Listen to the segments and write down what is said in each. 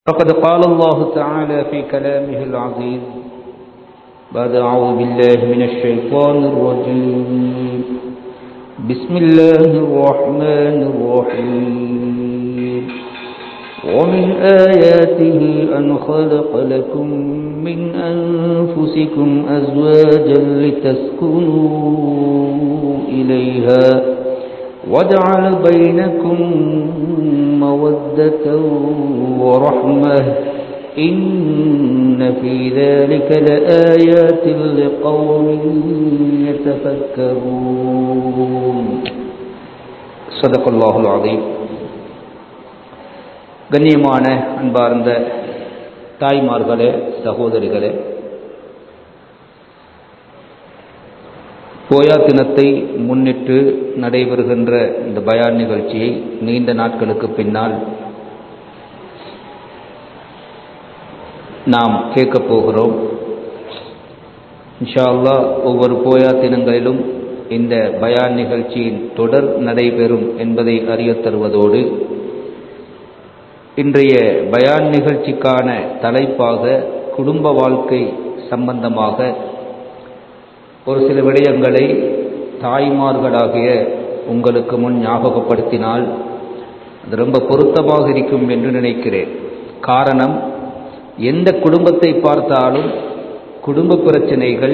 فقد قال الله تعالى في كلامه العزيز بعد أعوذ بالله من الشيطان الرجيم بسم الله الرحمن الرحيم ومن آياته أن خلق لكم من أنفسكم أزواجا لتسكنوا إليها وجعل بينكم مودة ورحمة إن في ذلك لآيات لقوم يتفكرون صدق الله العظيم கண்ணியமான அன்பார்ந்த தாய்மார்களே சகோதரிகளே போயா தினத்தை முன்னிட்டு நடைபெறுகின்ற இந்த பயான் நிகழ்ச்சியை நீண்ட நாட்களுக்கு பின்னால் நாம் கேட்கப் போகிறோம் இன்ஷா அல்லா ஒவ்வொரு போயா தினங்களிலும் இந்த பயான் நிகழ்ச்சியின் தொடர் நடைபெறும் என்பதை அறியத் தருவதோடு இன்றைய பயான் நிகழ்ச்சிக்கான தலைப்பாக குடும்ப வாழ்க்கை சம்பந்தமாக ஒரு சில விடயங்களை தாய்மார்களாகிய உங்களுக்கு முன் ஞாபகப்படுத்தினால் அது ரொம்ப பொருத்தமாக இருக்கும் என்று நினைக்கிறேன் காரணம் எந்த குடும்பத்தை பார்த்தாலும் குடும்ப பிரச்சனைகள்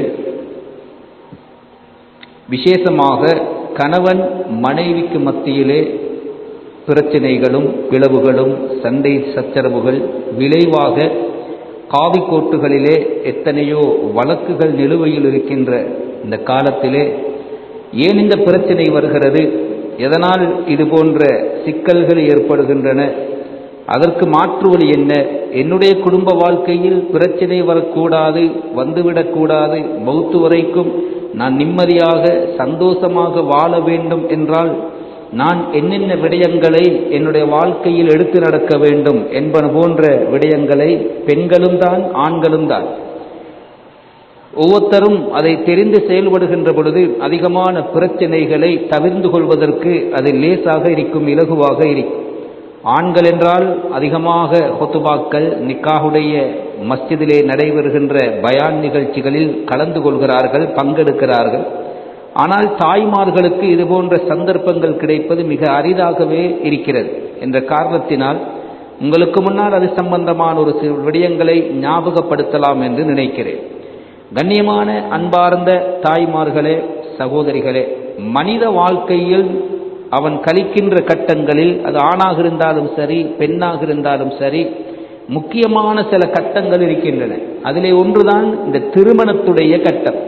விசேஷமாக கணவன் மனைவிக்கு மத்தியிலே பிரச்சனைகளும் பிளவுகளும் சண்டை சச்சரவுகள் விளைவாக காவிக்கோட்டுகளிலே எத்தனையோ வழக்குகள் நிலுவையில் இருக்கின்ற இந்த காலத்திலே ஏன் இந்த பிரச்சனை வருகிறது எதனால் இது போன்ற சிக்கல்கள் ஏற்படுகின்றன அதற்கு மாற்று வழி என்ன என்னுடைய குடும்ப வாழ்க்கையில் பிரச்சனை வரக்கூடாது வந்துவிடக்கூடாது மௌத்து வரைக்கும் நான் நிம்மதியாக சந்தோஷமாக வாழ வேண்டும் என்றால் நான் என்னென்ன விடயங்களை என்னுடைய வாழ்க்கையில் எடுத்து நடக்க வேண்டும் என்பன போன்ற விடயங்களை பெண்களும் தான் ஆண்களும் தான் ஒவ்வொருத்தரும் அதை தெரிந்து செயல்படுகின்ற பொழுது அதிகமான பிரச்சனைகளை தவிர்ந்து கொள்வதற்கு அது லேசாக இருக்கும் இலகுவாக இருக்கும் ஆண்கள் என்றால் அதிகமாக ஹொத்துபாக்கள் நிக்காவுடைய மஸ்ஜிதிலே நடைபெறுகின்ற பயான் நிகழ்ச்சிகளில் கலந்து கொள்கிறார்கள் பங்கெடுக்கிறார்கள் ஆனால் தாய்மார்களுக்கு இது போன்ற சந்தர்ப்பங்கள் கிடைப்பது மிக அரிதாகவே இருக்கிறது என்ற காரணத்தினால் உங்களுக்கு முன்னால் அது சம்பந்தமான ஒரு சில விடயங்களை ஞாபகப்படுத்தலாம் என்று நினைக்கிறேன் கண்ணியமான அன்பார்ந்த தாய்மார்களே சகோதரிகளே மனித வாழ்க்கையில் அவன் கழிக்கின்ற கட்டங்களில் அது ஆணாக இருந்தாலும் சரி பெண்ணாக இருந்தாலும் சரி முக்கியமான சில கட்டங்கள் இருக்கின்றன அதிலே ஒன்றுதான் இந்த திருமணத்துடைய கட்டம்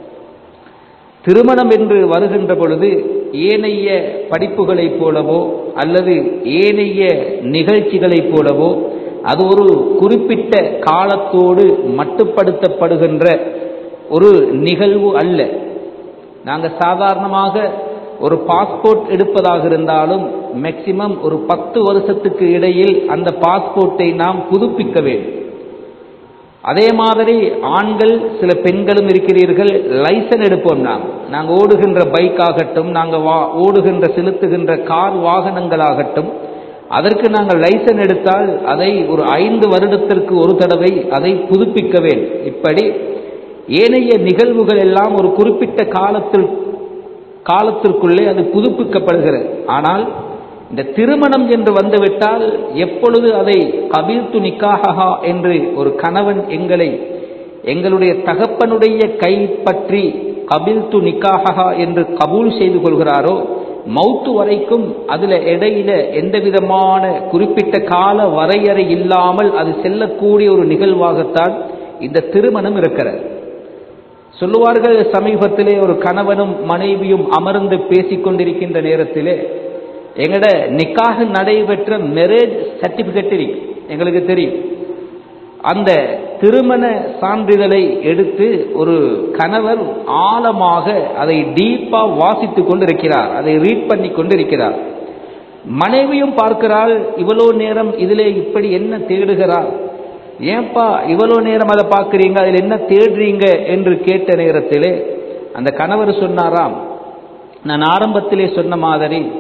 திருமணம் என்று வருகின்ற பொழுது ஏனைய படிப்புகளைப் போலவோ அல்லது ஏனைய நிகழ்ச்சிகளைப் போலவோ அது ஒரு குறிப்பிட்ட காலத்தோடு மட்டுப்படுத்தப்படுகின்ற ஒரு நிகழ்வு அல்ல நாங்கள் சாதாரணமாக ஒரு பாஸ்போர்ட் எடுப்பதாக இருந்தாலும் மேக்சிமம் ஒரு பத்து வருஷத்துக்கு இடையில் அந்த பாஸ்போர்ட்டை நாம் புதுப்பிக்க வேண்டும் அதே மாதிரி ஆண்கள் சில பெண்களும் இருக்கிறீர்கள் லைசன் எடுப்போம் நாம் நாங்கள் ஓடுகின்ற பைக் ஆகட்டும் நாங்கள் வா ஓடுகின்ற செலுத்துகின்ற கார் வாகனங்களாகட்டும் அதற்கு நாங்கள் லைசன் எடுத்தால் அதை ஒரு ஐந்து வருடத்திற்கு ஒரு தடவை அதை புதுப்பிக்க வேண்டும் இப்படி ஏனைய நிகழ்வுகள் எல்லாம் ஒரு குறிப்பிட்ட காலத்தில் காலத்திற்குள்ளே அது புதுப்பிக்கப்படுகிறது ஆனால் இந்த திருமணம் என்று வந்துவிட்டால் எப்பொழுது அதை கபில்து நிக்காகா என்று ஒரு கணவன் எங்களை எங்களுடைய தகப்பனுடைய கை பற்றி கபில்து நிக்காகா என்று கபூல் செய்து கொள்கிறாரோ மௌத்து வரைக்கும் அதுல இடையில எந்த விதமான குறிப்பிட்ட கால வரையறை இல்லாமல் அது செல்லக்கூடிய ஒரு நிகழ்வாகத்தான் இந்த திருமணம் இருக்கிறது சொல்லுவார்கள் சமீபத்திலே ஒரு கணவனும் மனைவியும் அமர்ந்து பேசிக் கொண்டிருக்கின்ற நேரத்திலே எங்கட நிக்காக நடைபெற்ற மேரேஜ் சர்டிபிகேட் இருக்கு எங்களுக்கு தெரியும் அந்த திருமண சான்றிதழை எடுத்து ஒரு கணவர் ஆழமாக அதை டீப்பா வாசித்துக் கொண்டிருக்கிறார் அதை ரீட் பண்ணி கொண்டிருக்கிறார் மனைவியும் பார்க்கிறாள் இவ்வளோ நேரம் இதிலே இப்படி என்ன தேடுகிறார் ஏன்பா இவ்வளோ நேரம் அதை பார்க்குறீங்க அதில் என்ன தேடுறீங்க என்று கேட்ட நேரத்திலே அந்த கணவர் சொன்னாராம் நான் ஆரம்பத்திலே சொன்ன மாதிரி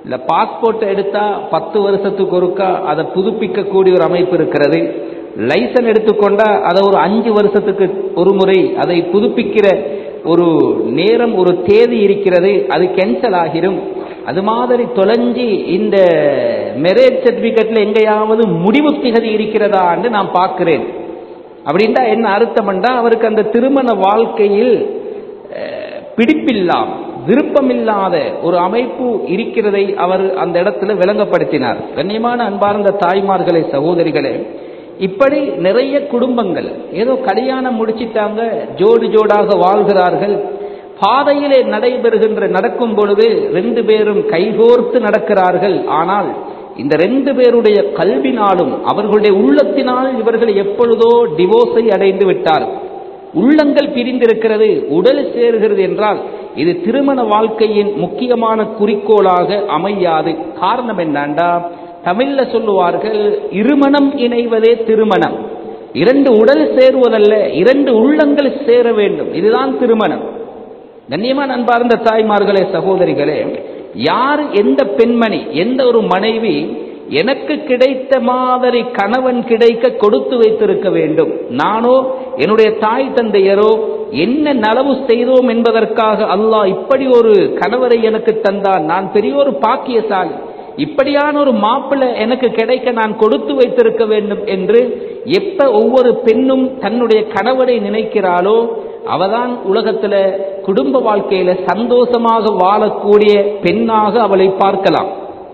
இல்ல பாஸ்போர்ட் எடுத்தா பத்து வருஷத்துக்கு ஒருக்கா அதை புதுப்பிக்கக்கூடிய ஒரு அமைப்பு இருக்கிறது லைசன் எடுத்துக்கொண்டா அதை ஒரு அஞ்சு வருஷத்துக்கு ஒரு முறை அதை புதுப்பிக்கிற ஒரு நேரம் ஒரு தேதி இருக்கிறது அது கேன்சல் ஆகிரும் அது மாதிரி தொலைஞ்சி இந்த மேரேஜ் சர்டிபிகேட்ல எங்கேயாவது முடிவு திகதி இருக்கிறதான்னு நான் பார்க்கிறேன் அப்படின்டா என்ன அர்த்தம்டா அவருக்கு அந்த திருமண வாழ்க்கையில் அஹ், பிடிப்பில்லாம் விருப்பமில்லாத ஒரு அமைப்பு இருக்கிறதை அவர் அந்த இடத்துல விளங்கப்படுத்தினார் கண்ணியமான அன்பார்ந்த தாய்மார்களே சகோதரிகளே இப்படி நிறைய குடும்பங்கள் ஏதோ கல்யாணம் முடிச்சிட்டாங்க ஜோடு ஜோடாக வாழ்கிறார்கள் பாதையிலே நடைபெறுகின்ற நடக்கும் பொழுது ரெண்டு பேரும் கைகோர்த்து நடக்கிறார்கள் ஆனால் இந்த ரெண்டு பேருடைய கல்வினாலும் அவர்களுடைய உள்ளத்தினால் இவர்கள் எப்பொழுதோ டிவோர்ஸை அடைந்து விட்டார் உள்ளங்கள் பிரிந்திருக்கிறது உடல் சேருகிறது என்றால் இது திருமண வாழ்க்கையின் முக்கியமான குறிக்கோளாக அமையாது காரணம் என்னண்டா தமிழ்ல சொல்லுவார்கள் இருமணம் இணைவதே திருமணம் இரண்டு உடல் சேருவதல்ல இரண்டு உள்ளங்கள் சேர வேண்டும் இதுதான் திருமணம் கண்ணியமான அன்பார்ந்த தாய்மார்களே சகோதரிகளே யார் எந்த பெண்மணி எந்த ஒரு மனைவி எனக்கு கிடைத்த மாதிரி கணவன் கிடைக்க கொடுத்து வைத்திருக்க வேண்டும் நானோ என்னுடைய தாய் தந்தையரோ என்ன நலவு செய்தோம் என்பதற்காக அல்லாஹ் இப்படி ஒரு கணவரை எனக்கு தந்தான் நான் பெரிய ஒரு பாக்கியசாலி இப்படியான ஒரு மாப்பிள்ளை எனக்கு கிடைக்க நான் கொடுத்து வைத்திருக்க வேண்டும் என்று எப்ப ஒவ்வொரு பெண்ணும் தன்னுடைய கணவரை நினைக்கிறாளோ அவதான் உலகத்துல குடும்ப வாழ்க்கையில சந்தோஷமாக வாழக்கூடிய பெண்ணாக அவளை பார்க்கலாம்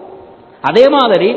அதே மாதிரி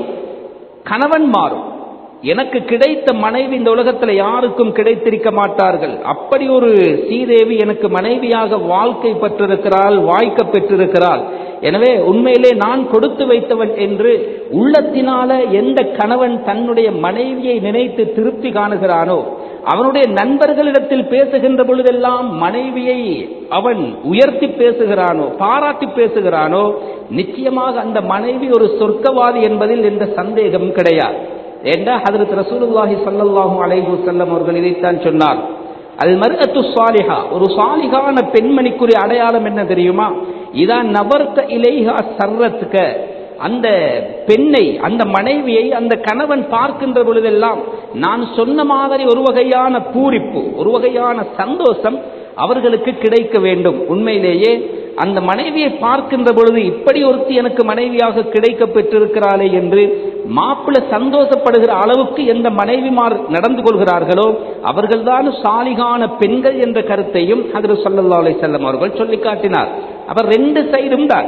கணவன் மாறும் எனக்கு கிடைத்த மனைவி இந்த உலகத்துல யாருக்கும் கிடைத்திருக்க மாட்டார்கள் அப்படி ஒரு சீதேவி எனக்கு மனைவியாக வாழ்க்கை பெற்றிருக்கிறாள் வாய்க்க பெற்றிருக்கிறாள் எனவே உண்மையிலே நான் கொடுத்து வைத்தவன் என்று உள்ளத்தினால எந்த கணவன் தன்னுடைய மனைவியை நினைத்து திருப்தி காணுகிறானோ அவனுடைய நண்பர்களிடத்தில் பேசுகின்ற பொழுதெல்லாம் மனைவியை அவன் உயர்த்தி பேசுகிறானோ பாராட்டி பேசுகிறானோ நிச்சயமாக அந்த மனைவி ஒரு சொர்க்கவாதி என்பதில் எந்த சந்தேகம் கிடையாது ஏண்டா ஹதரத் ரசூலுல்லாஹி ஸல்லல்லாஹு அலைஹி வஸல்லம் அவர்கள் இதைத்தான் சொன்னார் அல் மர்அத்து சாலிஹா ஒரு சாலிகான பெண்மணிக்குரிய அடையாளம் என்ன தெரியுமா இதான் நபர்த்த இலைஹா சர்ரத்துக்க அந்த பெண்ணை அந்த மனைவியை அந்த கணவன் பார்க்கின்ற பொழுதெல்லாம் நான் சொன்ன மாதிரி ஒரு வகையான பூரிப்பு ஒரு வகையான சந்தோஷம் அவர்களுக்கு கிடைக்க வேண்டும் உண்மையிலேயே அந்த மனைவியை பார்க்கின்ற பொழுது இப்படி ஒருத்தி எனக்கு மனைவியாக கிடைக்க பெற்றிருக்கிறாளே என்று மாப்பிள்ளை சந்தோஷப்படுகிற அளவுக்கு எந்த மனைவிமார் நடந்து கொள்கிறார்களோ அவர்கள்தான் சாலிகான பெண்கள் என்ற கருத்தையும் அதில் சொல்லல்லா அலை செல்லம் அவர்கள் சொல்லி காட்டினார் அவர் ரெண்டு சைடும் தான்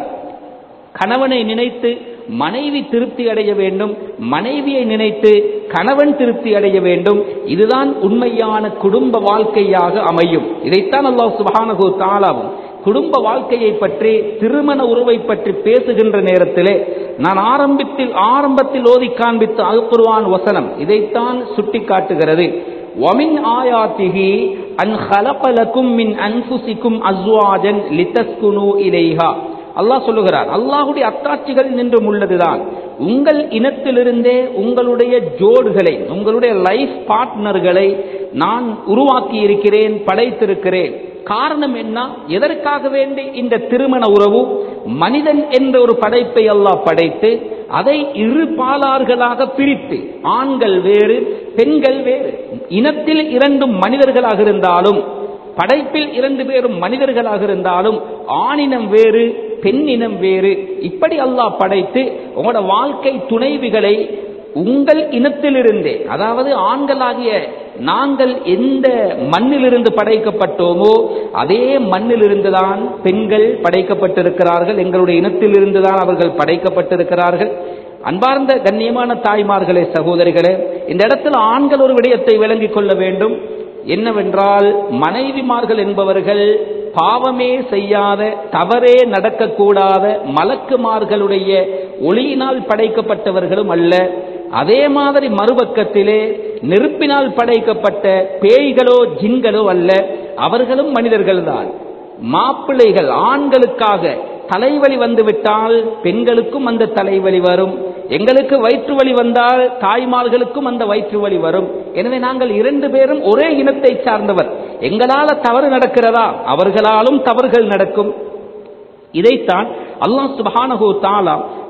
கணவனை நினைத்து மனைவி திருப்தி அடைய வேண்டும் மனைவியை நினைத்து கணவன் திருப்தி அடைய வேண்டும் இதுதான் உண்மையான குடும்ப வாழ்க்கையாக அமையும் இதைத்தான் அல்லாஹ் சுபானகு தாளாவும் குடும்ப வாழ்க்கையை பற்றி திருமண உறவை பற்றி பேசுகின்ற நேரத்திலே நான் ஆரம்பத்தில் ஆரம்பத்தில் ஓதி காண்பித்த அல்குர்வான் வசனம் இதைத்தான் சுட்டி காட்டுகிறது ஒமின் ஆயாத்திகி அன் ஹலபலக்கும் மின் அன்புசிக்கும் அஸ்வாஜன் லிதஸ்குனு இலைஹா அல்லாஹ் சொல்லுகிறார் அல்லாஹுடைய அத்தாட்சிகள் நின்றும் உள்ளதுதான் உங்கள் இனத்திலிருந்தே உங்களுடைய ஜோடுகளை உங்களுடைய லைஃப் பார்ட்னர்களை நான் உருவாக்கி இருக்கிறேன் படைத்திருக்கிறேன் காரணம் என்ன எதற்காக வேண்டி இந்த திருமண உறவு மனிதன் என்ற ஒரு படைப்பை அல்லாஹ் படைத்து அதை இரு பாலார்களாக பிரித்து ஆண்கள் வேறு பெண்கள் வேறு இனத்தில் இரண்டும் மனிதர்களாக இருந்தாலும் படைப்பில் இரண்டு பேரும் மனிதர்களாக இருந்தாலும் ஆணினம் வேறு பெண்ணினம் வேறு இப்படி அல்லாஹ் படைத்து உங்களோட வாழ்க்கை துணைவிகளை உங்கள் இனத்திலிருந்தே அதாவது ஆண்களாகிய நாங்கள் எந்த மண்ணிலிருந்து படைக்கப்பட்டோமோ அதே மண்ணிலிருந்துதான் பெண்கள் படைக்கப்பட்டிருக்கிறார்கள் எங்களுடைய இனத்திலிருந்துதான் அவர்கள் படைக்கப்பட்டிருக்கிறார்கள் அன்பார்ந்த கண்ணியமான தாய்மார்களே சகோதரிகளே இந்த இடத்துல ஆண்கள் ஒரு விடயத்தை விளங்கிக் கொள்ள வேண்டும் என்னவென்றால் மனைவிமார்கள் என்பவர்கள் பாவமே செய்யாத தவறே நடக்கக்கூடாத மலக்குமார்களுடைய ஒளியினால் படைக்கப்பட்டவர்களும் அல்ல அதே மாதிரி மறுபக்கத்திலே நெருப்பினால் படைக்கப்பட்ட பேய்களோ ஜின்களோ அல்ல அவர்களும் மனிதர்கள்தான் மாப்பிள்ளைகள் ஆண்களுக்காக தலைவலி வந்துவிட்டால் பெண்களுக்கும் அந்த தலைவலி வரும் எங்களுக்கு வயிற்று வலி வந்தால் தாய்மார்களுக்கும் அந்த வயிற்று வலி வரும் எனவே நாங்கள் இரண்டு பேரும் ஒரே இனத்தை சார்ந்தவர் எங்களால தவறு நடக்கிறதா அவர்களாலும் தவறுகள் நடக்கும் இதைத்தான் அல்லாஹ் சுபஹானஹு தாலா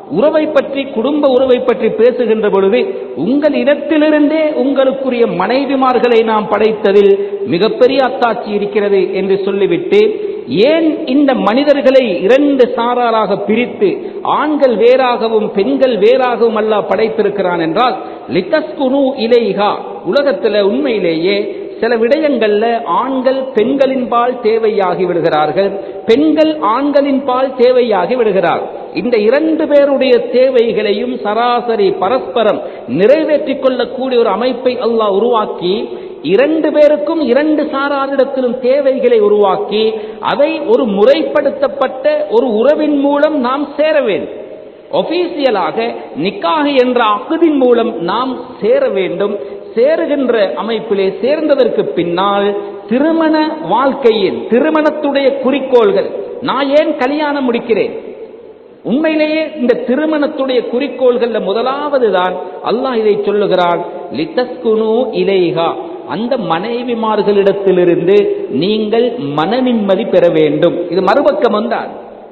உறவை பற்றி குடும்ப உறவை பற்றி பேசுகின்ற பொழுது உங்கள் இடத்திலிருந்தே உங்களுக்குரிய மனைவிமார்களை நாம் படைத்ததில் மிகப்பெரிய அத்தாட்சி இருக்கிறது என்று சொல்லிவிட்டு ஏன் இந்த மனிதர்களை இரண்டு சாராராக பிரித்து ஆண்கள் வேறாகவும் பெண்கள் வேறாகவும் அல்லாஹ் படைத்திருக்கிறான் என்றால் லித்தஸ்குனு இலைஹா உலகத்துல உண்மையிலேயே சில விடயங்கள்ல ஆண்கள் பெண்களின் பால் தேவையாகி விடுகிறார்கள் பெண்கள் ஆண்களின் பால் தேவையாகி விடுகிறார் இந்த இரண்டு பேருடைய தேவைகளையும் சராசரி பரஸ்பரம் நிறைவேற்றிக் கொள்ளக்கூடிய ஒரு அமைப்பை அல்லாஹ் உருவாக்கி இரண்டு பேருக்கும் இரண்டு சாராரிடத்திலும் தேவைகளை உருவாக்கி அதை ஒரு முறைப்படுத்தப்பட்ட ஒரு உறவின் மூலம் நாம் சேர வேண்டும் ஒபீசியலாக நிக்காக என்ற அக்குதின் மூலம் நாம் சேர வேண்டும் சேருகின்ற அமைப்பிலே சேர்ந்ததற்கு பின்னால் திருமண வாழ்க்கையில் திருமணத்துடைய குறிக்கோள்கள் நான் ஏன் கல்யாணம் முடிக்கிறேன் உண்மையிலேயே இந்த திருமணத்துடைய குறிக்கோள்கள்ல முதலாவது தான் அல்லாஹ் இதை சொல்லுகிறான் லித்தஸ்குனு இலைஹா அந்த மனைவிமார்களிடத்திலிருந்து நீங்கள் மன நிம்மதி பெற வேண்டும் இது மறுபக்கம் வந்தான்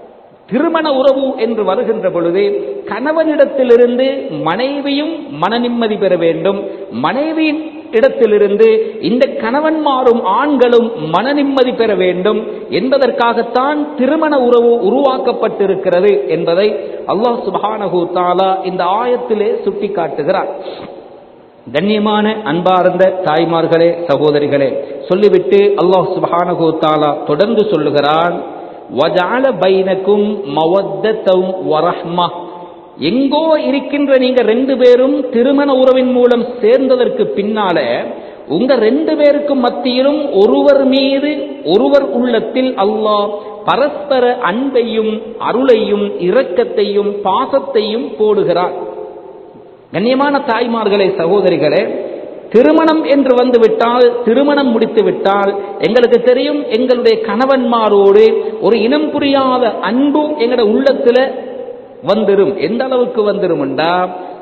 திருமண உறவு என்று வருகின்ற பொழுது கணவனிடத்திலிருந்து மனைவியும் மன நிம்மதி பெற வேண்டும் மனைவியின் இடத்திலிருந்து இந்த கணவன்மாரும் ஆண்களும் மன நிம்மதி பெற வேண்டும் என்பதற்காகத்தான் திருமண உறவு உருவாக்கப்பட்டிருக்கிறது என்பதை அல்லாஹ் சுபானகு தாலா இந்த ஆயத்திலே சுட்டிக்காட்டுகிறார் கண்ணியமான அன்பார்ந்த தாய்மார்களே சகோதரிகளே சொல்லிவிட்டு அல்லாஹ் சுபானகு தாலா தொடர்ந்து சொல்லுகிறான் வஜால பைனக்கும் மவத்தம் வரஹ்மா எங்கோ இருக்கின்ற நீங்க ரெண்டு பேரும் திருமண உறவின் மூலம் சேர்ந்ததற்கு பின்னால உங்க ரெண்டு பேருக்கும் மத்தியிலும் ஒருவர் மீது ஒருவர் உள்ளத்தில் அல்லாஹ் பரஸ்பர அன்பையும் அருளையும் இரக்கத்தையும் பாசத்தையும் போடுகிறார் கண்ணியமான தாய்மார்களே சகோதரிகளே திருமணம் என்று வந்து விட்டால் திருமணம் முடித்து விட்டால் எங்களுக்கு தெரியும் எங்களுடைய கணவன்மாரோடு ஒரு இனம் புரியாத அன்பு எங்களோட உள்ளத்துல வந்துடும் எந்த அளவுக்கு வந்துரும்டா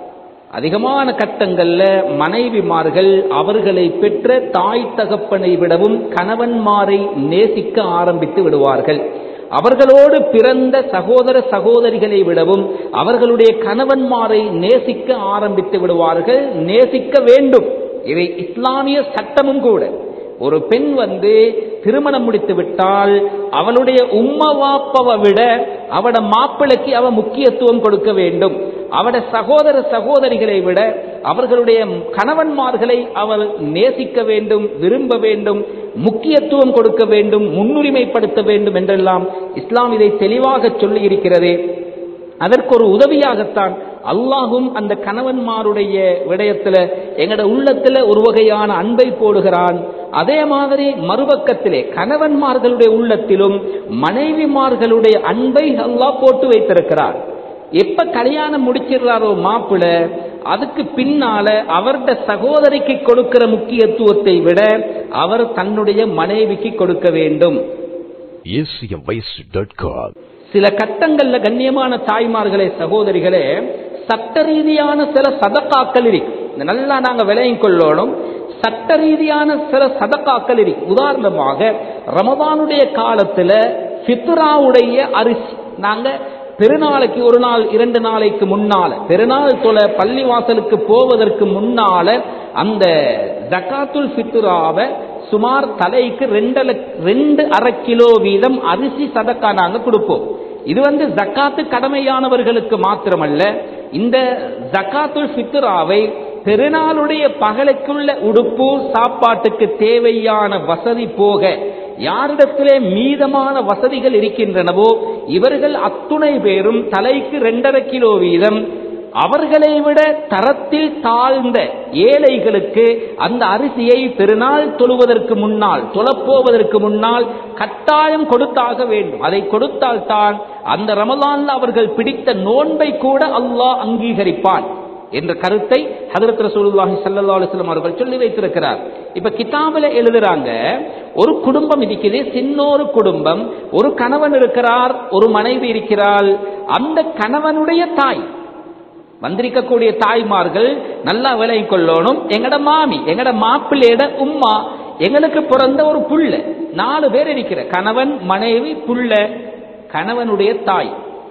அதிகமான கட்டங்கள்ல மனைவிமார்கள் அவர்களை பெற்ற தாய் தகப்பனை விடவும் கணவன்மாரை நேசிக்க ஆரம்பித்து விடுவார்கள் அவர்களோடு பிறந்த சகோதர சகோதரிகளை விடவும் அவர்களுடைய கணவன்மாரை நேசிக்க ஆரம்பித்து விடுவார்கள் நேசிக்க வேண்டும் இவை இஸ்லாமிய சட்டமும் கூட ஒரு பெண் வந்து திருமணம் முடித்து விட்டால் அவளுடைய உம்மவாப்பவை விட அவட மாப்பிளைக்கு அவ முக்கியத்துவம் கொடுக்க வேண்டும் அவட சகோதர சகோதரிகளை விட அவர்களுடைய கணவன்மார்களை அவள் நேசிக்க வேண்டும் விரும்ப வேண்டும் முக்கியத்துவம் கொடுக்க வேண்டும் முன்னுரிமைப்படுத்த வேண்டும் என்றெல்லாம் இஸ்லாம் இதை தெளிவாக சொல்லி இருக்கிறது அதற்கு ஒரு உதவியாகத்தான் அல்லாஹும் அந்த கணவன்மாருடைய விடயத்துல எங்கட உள்ளத்துல ஒரு வகையான அன்பை போடுகிறான் அதே மாதிரி மறுபக்கத்திலே கணவன்மார்களுடைய உள்ளத்திலும் மனைவிமார்களுடைய அன்பை அல்லாஹ் போட்டு வைத்திருக்கிறார் எப்ப கல்யாணம் முடிச்சிடுறாரோ மாப்பிள்ள அதுக்கு பின்னால அவருடைய சகோதரிக்கு கொடுக்கிற முக்கியத்துவத்தை விட அவர் தன்னுடைய மனைவிக்கு கொடுக்க வேண்டும் acmvoice.com சில கட்டங்கள்ல கண்ணியமான தாய்மார்களே சகோதரிகளே சட்ட ரீதியான சில சதக்காக்கள் இருக்கு இந்த நல்லா நாங்க விலையும் கொள்ளணும் சட்ட ரீதியான சில சதக்காக்கள் இருக்கு உதாரணமாக ரமதானுடைய காலத்துல ஃபித்ராவுடைய அரிசி நாங்க பெருநாளைக்கு ஒரு நாள் இரண்டு நாளைக்கு முன்னால பெருநாள் தொலை பள்ளி வாசலுக்கு போவதற்கு முன்னால அந்த ஜக்காத்துல் ஃபித்ராவை சுமார் தலைக்கு ரெண்டு ரெண்டு அரை கிலோ வீதம் அரிசி சதக்கா நாங்க கொடுப்போம் இது வந்து ஜக்காத்து கடமையானவர்களுக்கு மாத்திரமல்ல இந்த ஜக்காத்துல் ஃபித்ராவை பெருநாளுடைய பகலுக்குள்ள உடுப்பு சாப்பாட்டுக்கு தேவையான வசதி போக யாரிடத்திலே மீதமான வசதிகள் இருக்கின்றனவோ இவர்கள் அத்துணை பேரும் தலைக்கு ரெண்டரை கிலோ வீதம் அவர்களை விட தரத்தில் தாழ்ந்த ஏழைகளுக்கு அந்த அரிசியை பெருநாள் தொழுவதற்கு முன்னால் தொழப்போவதற்கு முன்னால் கட்டாயம் கொடுத்தாக வேண்டும் அதை கொடுத்தால் தான் அந்த ரமலான்ல அவர்கள் பிடித்த நோன்பை கூட அல்லாஹ் அங்கீகரிப்பான் என்ற கருத்தை ஹதரத் ரசூலுல்லாஹி ஸல்லல்லாஹு அலைஹி வஸல்லம் அவர்கள் சொல்லி வைத்திருக்கிறார் இப்ப கிதாபில எழுதுறாங்க ஒரு குடும்பம் இருக்குது சின்னொரு குடும்பம் ஒரு கணவன் இருக்கிறார் ஒரு மனைவி இருக்கிறாள் அந்த கணவனுடைய தாய் வந்திருக்கக்கூடிய தாய்மார்கள் நல்லா விலை கொள்ளணும் எங்கட மாமி எங்கட மாப்பிள்ளையோட உம்மா எங்களுக்கு பிறந்த ஒரு புள்ள நாலு பேர் இருக்கிற கணவன் மனைவி புள்ள கணவனுடைய தாய்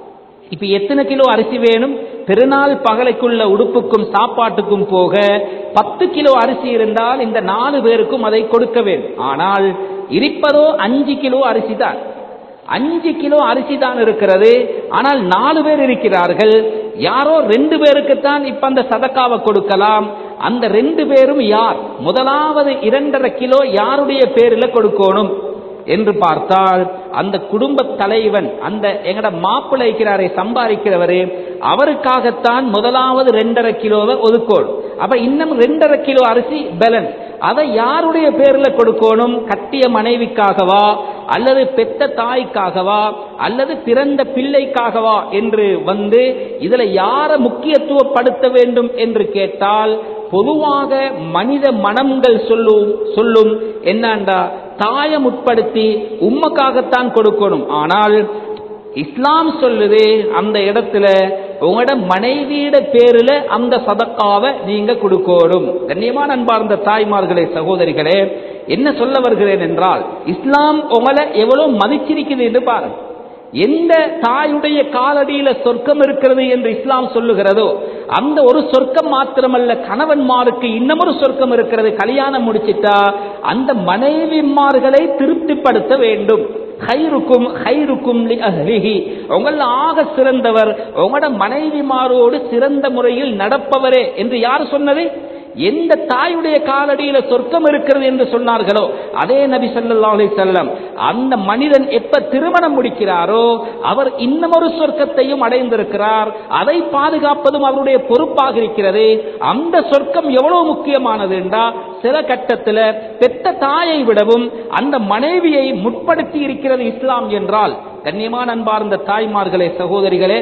இப்ப எத்தனை கிலோ அரிசி வேணும் பெருநாள் பகலைக்குள்ள உடுப்புக்கும் சாப்பாட்டுக்கும் போக பத்து கிலோ அரிசி இருந்தால் இந்த நாலு பேருக்கும் அதை கொடுக்க வேண்டும் ஆனால் இருப்பதோ அஞ்சு கிலோ அரிசி தான் அஞ்சு கிலோ அரிசி தான் இருக்கிறது ஆனால் நாலு பேர் இருக்கிறார்கள் யாரோ ரெண்டு பேருக்குத்தான் இப்ப அந்த சதக்காவை கொடுக்கலாம் அந்த ரெண்டு பேரும் யார் முதலாவது இரண்டரை கிலோ யாருடைய பேரில் கொடுக்கணும் என்று பார்த்தால் அந்த குடும்ப தலைவன் அந்த எங்கட மாப்பிள்ளை இருக்கிறாரே சம்பாதிக்கிறவரே அவருக்காகத்தான் முதலாவது ரெண்டரை கிலோவை ஒதுக்கணும் அப்ப இன்னும் ரெண்டரை கிலோ அரிசி பேலன்ஸ் அதை யாருடைய பேர்ல கொடுக்கணும் கட்டிய மனைவிக்காகவா அல்லது பெத்த தாய்க்காகவா அல்லது பிறந்த பிள்ளைக்காகவா என்று வந்து இதுல யார முக்கியத்துவப்படுத்த வேண்டும் என்று கேட்டால் பொதுவாக மனித மனங்கள் சொல்லும் சொல்லும் என்னண்டா தாயை முற்படுத்தி உம்மக்காகத்தான் கொடுக்கணும் ஆனால் இஸ்லாம் சொல்லுது அந்த இடத்துல உங்களோட மனைவியிட பேருல அந்த சதக்காவை நீங்க கொடுக்கணும் கண்ணியமான அன்பார்ந்த தாய்மார்களே சகோதரிகளே என்ன சொல்ல வருகிறேன் என்றால் இஸ்லாம் உங்களை எவ்வளவு மதிச்சிருக்குது என்று பாருங்க எந்த தாயுடைய காலடியில சொர்க்கம் இருக்கிறது என்று இஸ்லாம் சொல்லுகிறதோ அந்த ஒரு சொர்க்கம் மாத்திரமல்ல கணவன்மாருக்கு இன்னமொரு சொர்க்கம் இருக்கிறது கல்யாணம் முடிச்சிட்டா அந்த மனைவிமார்களை திருப்திப்படுத்த வேண்டும் ஹைருக்கும் ஹைருக்கும் லி அஹ்லிஹி உங்கள ஆக சிறந்தவர் உங்களோட மனைவிமாரோடு சிறந்த முறையில் நடப்பவரே என்று யார் சொன்னது எந்த தாயுடைய காலடியில சொர்க்கம் இருக்கிறது என்று சொன்னார்களோ அதே நபி ஸல்லல்லாஹு அலைஹி வஸல்லம் அந்த மனிதன் எப்ப திருமணம் முடிக்கிறாரோ அவர் இன்னமொரு சொர்க்கத்தையும் அடைந்திருக்கிறார் அதை பாதுகாப்பதும் அவருடைய பொறுப்பாக இருக்கிறது அந்த சொர்க்கம் எவ்வளவு முக்கியமானது என்றா சில கட்டத்தில் பெத்த தாயை விடவும் அந்த மனைவியை முற்படுத்தி இருக்கிறது இஸ்லாம் என்றால் கண்ணியமான அன்பார்ந்த தாய்மார்களே சகோதரிகளே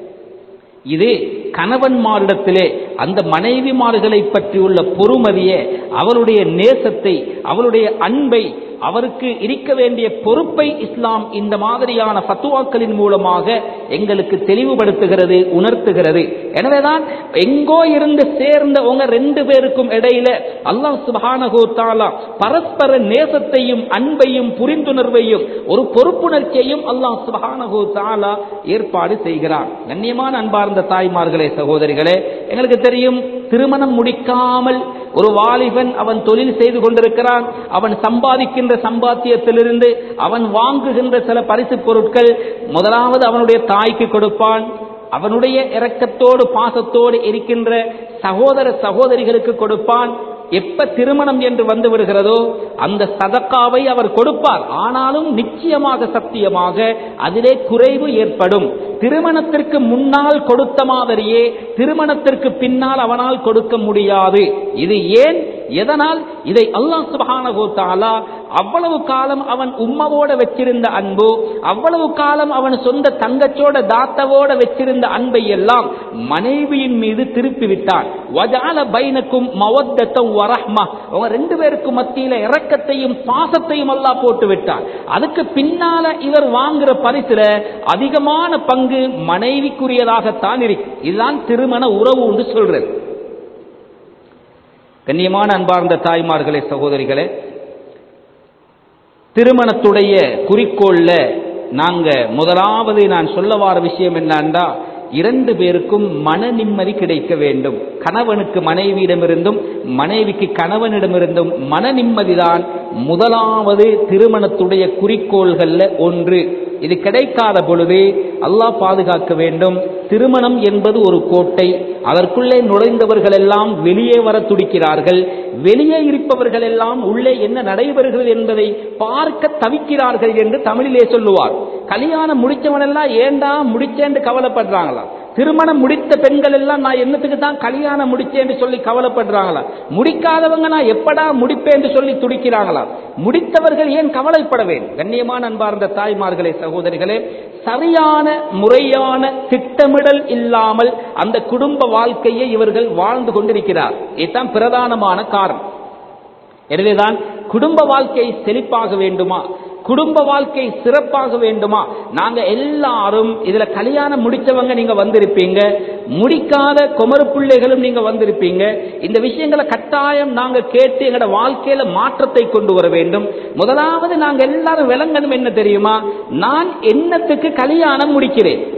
இது கணவன்மாரிடத்திலே அந்த மனைவிமார்களை பற்றியுள்ள பொறுமதியை அவளுடைய நேசத்தை அவளுடைய அன்பை அவருக்கு இருக்க வேண்டிய பொறுப்பை இஸ்லாம் இந்த மாதிரியான ஃபத்துவாக்களின் மூலமாக எங்களுக்கு தெளிவுபடுத்துகிறது உணர்த்துகிறது எனவேதான் எங்கோ இருந்து சேர்ந்த உங்க ரெண்டு பேருக்கும் இடையில அல்லாஹ் சுபஹானஹு தஆலா பரஸ்பர நேசத்தையும் அன்பையும் புரிந்துணர்வையும் ஒரு பொறுப்புணர்ச்சியையும் அல்லாஹ் சுபஹானஹு தஆலா ஏற்பாடு செய்கிறான் கண்ணியமான அன்பார்ந்த தாய்மார்களே சகோதரிகளே எங்களுக்கு தெரியும் திருமணம் முடிக்காமல் ஒரு வாலிபன் அவன் தொழில் செய்து கொண்டிருக்கிறான் அவன் சம்பாதிக்கின்ற சம்பாத்தியத்திலிருந்து அவன் வாங்குகின்ற சில பரிசு பொருட்கள் முதலாவது அவனுடைய தாய்க்கு கொடுப்பான் அவனுடைய இரக்கத்தோடு பாசத்தோடு இருக்கின்ற சகோதர சகோதரிகளுக்கு கொடுப்பான் எப்ப திருமணம் என்று வந்து விடுகிறதோ அந்த சதக்காவை அவர் கொடுப்பார் ஆனாலும் நிச்சயமாக சத்தியமாக அதிலே குறைவு ஏற்படும் திருமணத்திற்கு முன்னால் கொடுத்த மாதிரியே திருமணத்திற்கு பின்னால் அவனால் கொடுக்க முடியாது இது ஏன் எதனால் இதை அல்லாஹ் சுபஹானஹு தஆலா அவ்வளவு காலம் அவன் உம்மவோட வச்சிருந்த அன்பு அவ்வளவு காலம் அவன் சொந்த தங்கச்சோட தாத்தவோட வச்சிருந்த அன்பை எல்லாம் மனைவியின் மீது திருப்பி விட்டான் வஜால பைனக்கும் மவத்தத்தம் வரஹ்மா அவங்க ரெண்டு பேருக்கு மத்தியில இரக்கத்தையும் பாசத்தையும் அல்லாஹ் போட்டு விட்டான் அதுக்கு பின்னால இவர் வாங்குற பரிசுல அதிகமான பங்கு மனைவிக்குரியதாகத்தான் இருக்கு இதுதான் திருமண உறவு என்று சொல்றது கண்ணியமான அன்பார்ந்த தாய்மார்களே சகோதரிகளே திருமணத்துடைய குறிக்கோள்ல நாங்க முதலாவது நான் சொல்ல வார விஷயம் என்னன்னா இரண்டு பேருக்கும் மன நிம்மதி கிடைக்க வேண்டும் கணவனுக்கு மனைவியிடமிருந்தும் மனைவிக்கு கணவனிடமிருந்தும் மன நிம்மதிதான் முதலாவது திருமணத்துடைய குறிக்கோள்கள்ல ஒன்று இது கிடைக்காத பொழுது அல்லாஹ் பாதுகாக்க வேண்டும் திருமணம் என்பது ஒரு கோட்டை அதற்குள்ளே நுழைந்தவர்கள் எல்லாம் வெளியே வர துடிக்கிறார்கள் வெளியே இருப்பவர்கள் எல்லாம் உள்ளே என்ன நடைபெறுகிறது என்பதை பார்க்க தவிக்கிறார்கள் என்று தமிழிலே சொல்லுவார் கல்யாணம் முடிச்சவன் எல்லாம் ஏண்டா முடிச்சேன்னு கவலைப்படுறாங்களா திருமணம் முடித்த பெண்கள் எல்லாம் நான் என்னத்துக்கு தான் கல்யாணம் முடிச்சேன்னு சொல்லி கவலைப்படுறாங்களா முடிக்காதவங்க நான் எப்படா முடிப்பேன் சொல்லி துடிக்கிறாங்களா முடித்தவர்கள் ஏன் கவலைப்பட வேண்டும் கண்ணியமான அன்பார்ந்த தாய்மார்களே சகோதரிகளே சரியான முறையான திட்டமிடல் இல்லாமல் அந்த குடும்ப வாழ்க்கையை இவர்கள் வாழ்ந்து கொண்டிருக்கிறார் இதுதான் பிரதானமான காரணம் எனவேதான் குடும்ப வாழ்க்கை செழிப்பாக வேண்டுமா குடும்ப வாழ்க்கை சிறப்பாக வேண்டுமா நாங்க எல்லாரும் இதுல கல்யாணம் முடிச்சவங்க நீங்க வந்திருப்பீங்க முடிக்காத குமரு பிள்ளைகளும் நீங்க வந்திருப்பீங்க இந்த விஷயங்களை கட்டாயம் நாங்க கேட்டு எங்களோட வாழ்க்கையில மாற்றத்தை கொண்டு வர வேண்டும் முதலாவது நாங்க எல்லாரும் விளங்கணும் என்ன தெரியுமா நான் என்னத்துக்கு கல்யாணம் முடிக்கிறேன்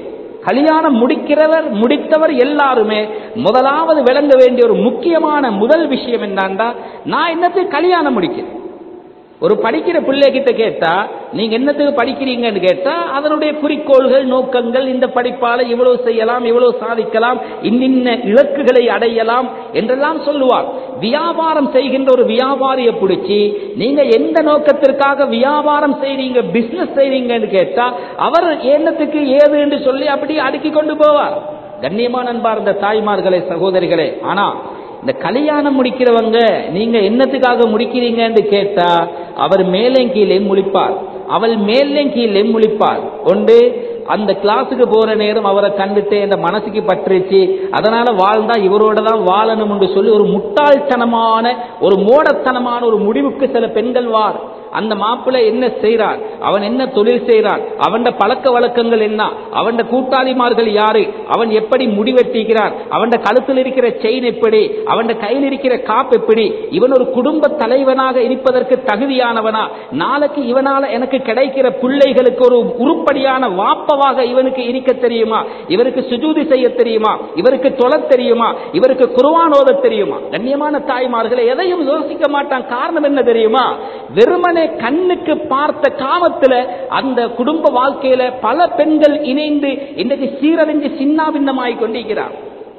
கல்யாணம் முடிக்கிறவர் முடித்தவர் எல்லாருமே முதலாவது விளங்க வேண்டிய ஒரு முக்கியமான முதல் விஷயம் என்னன்னா நான் என்னத்துக்கு கல்யாணம் முடிக்கிறேன் ஒரு படிக்கிற பிள்ளைகிட்ட கேட்டா நீங்க என்னத்துக்கு படிக்கிறீங்கன்னு கேட்டா அதனுடைய குறிக்கோள்கள் நோக்கங்கள் இந்த படிப்பால இவ்வளவு செய்யலாம் இவ்வளவு சாதிக்கலாம் இன்னின்ன இலக்குகளை அடையலாம் என்றெல்லாம் சொல்லுவார் வியாபாரம் செய்கின்ற ஒரு வியாபாரியை பிடிச்சி நீங்க எந்த நோக்கத்திற்காக வியாபாரம் செய்றீங்க பிசினஸ் செய்றீங்கன்னு கேட்டா அவர் என்னத்துக்கு ஏது என்று சொல்லி அப்படி அடுக்கி கொண்டு போவார் கண்ணியமான அன்பார்ந்த தாய்மார்களே சகோதரிகளே ஆனா இந்த கல்யாணம் முடிக்கிறவங்க நீங்க என்னத்துக்காக முடிக்கிறீங்கன்னு கேட்டா அவர் மேலே கீழே முழிப்பார் அவள் மேலே கீழே முழிப்பார் ஒன்று அந்த கிளாஸுக்கு போற நேரம் அவரை கண்டுட்டு இந்த மனசுக்கு பற்றுச்சு அதனால வாழ்ந்தா இவரோட தான் வாழணும் என்று சொல்லி ஒரு முட்டாள்தனமான ஒரு மோடத்தனமான ஒரு முடிவுக்கு சில பெண்கள் வார் அந்த மாப்பிள்ளை என்ன செய்றான் அவன் என்ன தொழில் செய்றான் அவன் பழக்க வழக்கங்கள் என்ன அவன் கூட்டாளிமார்கள் யாரு அவன் எப்படி முடிவெட்டிக்கிறான் அவன் கழுத்தில் இருக்கிற செயின் எப்படி அவன் கையில் இருக்கிற காப்பு எப்படி இவன் ஒரு குடும்ப தலைவனாக இருப்பதற்கு தகுதியானவனா நாளைக்கு இவனால எனக்கு கிடைக்கிற பிள்ளைகளுக்கு ஒரு உருப்படியான வாப்பவாக இவனுக்கு இருக்க தெரியுமா இவருக்கு சுஜூதி செய்ய தெரியுமா இவருக்கு தொழ தெரியுமா இவருக்கு குருவான் ஓத தெரியுமா கண்ணியமான தாய்மார்களை எதையும் யோசிக்க மாட்டான் காரணம் என்ன தெரியுமா வெறுமனே கண்ணுக்கு பார்த்த காமத்துல அந்த குடும்ப வாழ்க்கையில பல பெண்கள் இணைந்து இன்றைக்கு சீரழிஞ்சு சின்னாபின்னமாய் கொண்டிருக்கிறார்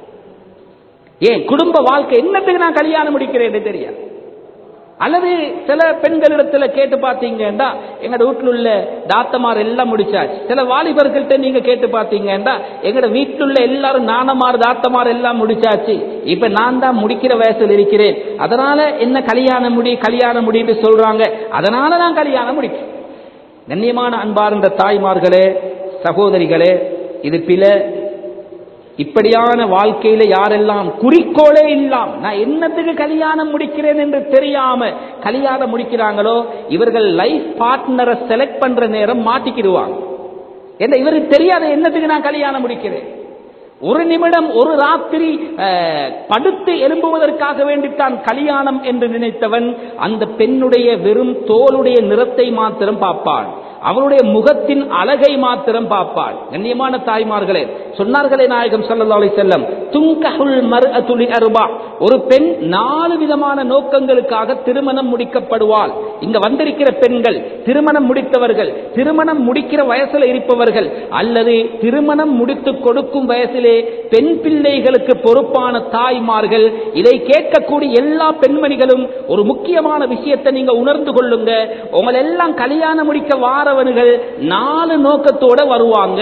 ஏன் குடும்ப வாழ்க்கை என்னத்துக்கு நான் கல்யாணம் முடிக்கிறேன் தெரியாது அல்லது சில பெண்களிடத்துல கேட்டு பார்த்தீங்கன்னா எங்கட வீட்டில் உள்ள தாத்தமார் எல்லாம் முடிச்சாச்சு சில வாலிபர்கள்ட்ட நீங்க கேட்டு பார்த்தீங்கன்னா எங்கட வீட்டில் உள்ள எல்லாரும் நானமார் தாத்தமார் எல்லாம் முடிச்சாச்சு இப்ப நான் தான் முடிக்கிற வயசில் இருக்கிறேன் அதனால என்ன கல்யாணம் முடி கல்யாணம் முடின்னு சொல்றாங்க அதனால நான் கல்யாணம் முடிக்கிறேன் கண்ணியமான அன்பார்ந்த தாய்மார்களே சகோதரிகளே இது பில இப்படியான வாழ்க்கையில யாரெல்லாம் குறிக்கோளே இல்லாம் நான் என்னத்துக்கு கல்யாணம் முடிக்கிறேன் என்று தெரியாம கல்யாணம் முடிக்கிறாங்களோ இவர்கள் லைஃப் பார்ட்னரை செலக்ட் பண்ற நேரம் மாட்டிக்கிடுவாங்க என்ன இவருக்கு தெரியாத என்னத்துக்கு நான் கல்யாணம் முடிக்கிறேன் ஒரு நிமிடம் ஒரு ராத்திரி அஹ், படுத்து எழும்புவதற்காக வேண்டித்தான் கல்யாணம் என்று நினைத்தவன் அந்த பெண்ணுடைய வெறும் தோளுடைய நிறத்தை மாத்திரம் பார்ப்பான் அவளுடைய முகத்தின் அழகை மாத்திரம் பார்ப்பாள் கண்ணியமான தாய்மார்களே சொன்னார்களே நாயகம் ஸல்லல்லாஹு அலைஹி செல்லம் துங்கஹுல் மர்அத்து லி அர்பா ஒரு பெண் நாலு விதமான நோக்கங்களுக்காக திருமணம் முடிக்கப்படுவாள் இங்க வந்திருக்கிற பெண்கள் திருமணம் முடித்தவர்கள் திருமணம் முடிக்கிற வயசுல இருப்பவர்கள் அல்லது திருமணம் முடித்து கொடுக்கும் வயசிலே பெண் பிள்ளைகளுக்கு பொறுப்பான தாய்மார்கள் இதை கேட்கக்கூடிய எல்லா பெண்மணிகளும் ஒரு முக்கியமான விஷயத்தை நீங்க உணர்ந்து கொள்ளுங்க உங்களை எல்லாம் கல்யாணம் முடிக்க வாரவர்கள் நாலு நோக்கத்தோட வருவாங்க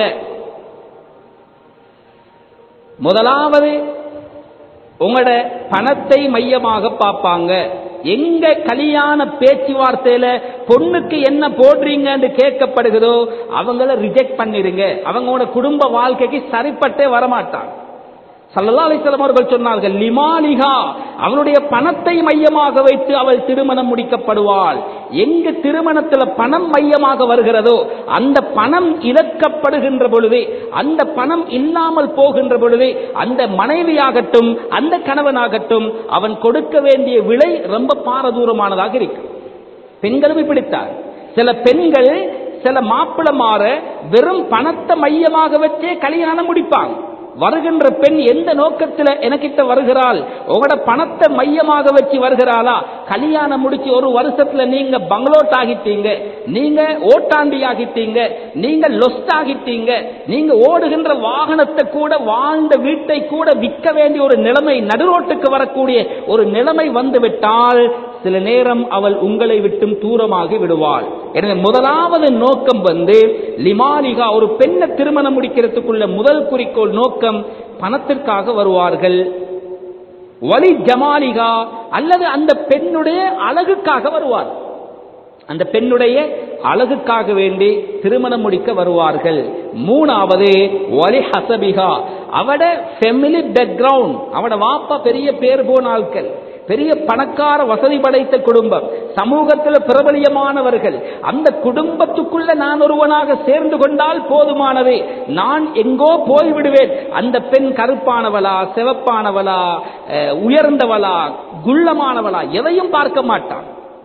முதலாவது உங்களோட பணத்தை மையமாக பார்ப்பாங்க எங்க கல்யாண பேச்சுவார்த்தையில பொண்ணுக்கு என்ன போடுறீங்கன்னு கேட்கப்படுகிறதோ அவங்கள ரிஜெக்ட் பண்ணிடுங்க அவங்களோட குடும்ப வாழ்க்கைக்கு சரிப்பட்டே வரமாட்டாங்க சல்லல்லா அலிஸ்லாம் அவர்கள் சொன்னார்கள் லிமாலிகா அவளுடைய பணத்தை மையமாக வைத்து அவள் திருமணம் முடிக்கப்படுவாள் எங்கு திருமணத்துல பணம் மையமாக வருகிறதோ அந்த பணம் இழக்கப்படுகின்ற பொழுது அந்த பணம் இல்லாமல் போகின்ற பொழுது அந்த மனைவியாகட்டும் அந்த கணவனாகட்டும் அவன் கொடுக்க வேண்டிய விலை ரொம்ப பாரதூரமானதாக இருக்கு பெண்களும் இப்படித்தான் சில பெண்கள் சில மாப்பிள மாற வெறும் பணத்தை மையமாக வச்சே கல்யாணம் முடிப்பாங்க வருகின்ற பெண் எந்த நோக்கத்தில் எனக்கிட்ட வருகிறாள் உங்களோட பணத்தை மையமாக வச்சு வருகிறாளா கல்யாணம் முடிச்சு ஒரு வருஷத்துல நீங்க பங்களோட் ஆகிட்டீங்க நீங்க ஓட்டாண்டி ஆகிட்டீங்க நீங்க லொஸ்ட் ஆகிட்டீங்க நீங்க ஓடுகின்ற வாகனத்தை கூட வாழ்ந்த வீட்டை கூட விற்க வேண்டிய ஒரு நிலைமை நடுரோட்டுக்கு வரக்கூடிய ஒரு நிலைமை வந்துவிட்டால் சில நேரம் அவள் உங்களை விட்டும் தூரமாகி விடுவாள் எனவே முதலாவது நோக்கம் வந்து லிமாலிகா ஒரு பெண்ணை திருமணம் முடிக்கிறதுக்குள்ள முதல் குறிக்கோள் நோக்கம் பணத்திற்காக வருவார்கள் வலி ஜமாலிகா அல்லது அந்த பெண்ணுடைய அழகுக்காக வருவார் அந்த பெண்ணுடைய அழகுக்காக வேண்டி திருமணம் முடிக்க வருவார்கள் மூணாவது வலி ஹசபிகா அவட ஃபெமிலி பேக்ரவுண்ட் அவட வாப்பா பெரிய பேர் போன ஆட்கள் பெரிய பணக்கார வசதி படைத்த குடும்பம் சமூகத்தில் பிரபலியமானவர்கள் அந்த குடும்பத்துக்குள்ள நான் ஒருவனாக சேர்ந்து கொண்டால் போதுமானது நான் எங்கோ போய்விடுவேன் அந்த பெண் கருப்பானவளா சிவப்பானவளா அஹ், உயர்ந்தவளா குள்ளமானவளா எதையும் பார்க்க மாட்டான்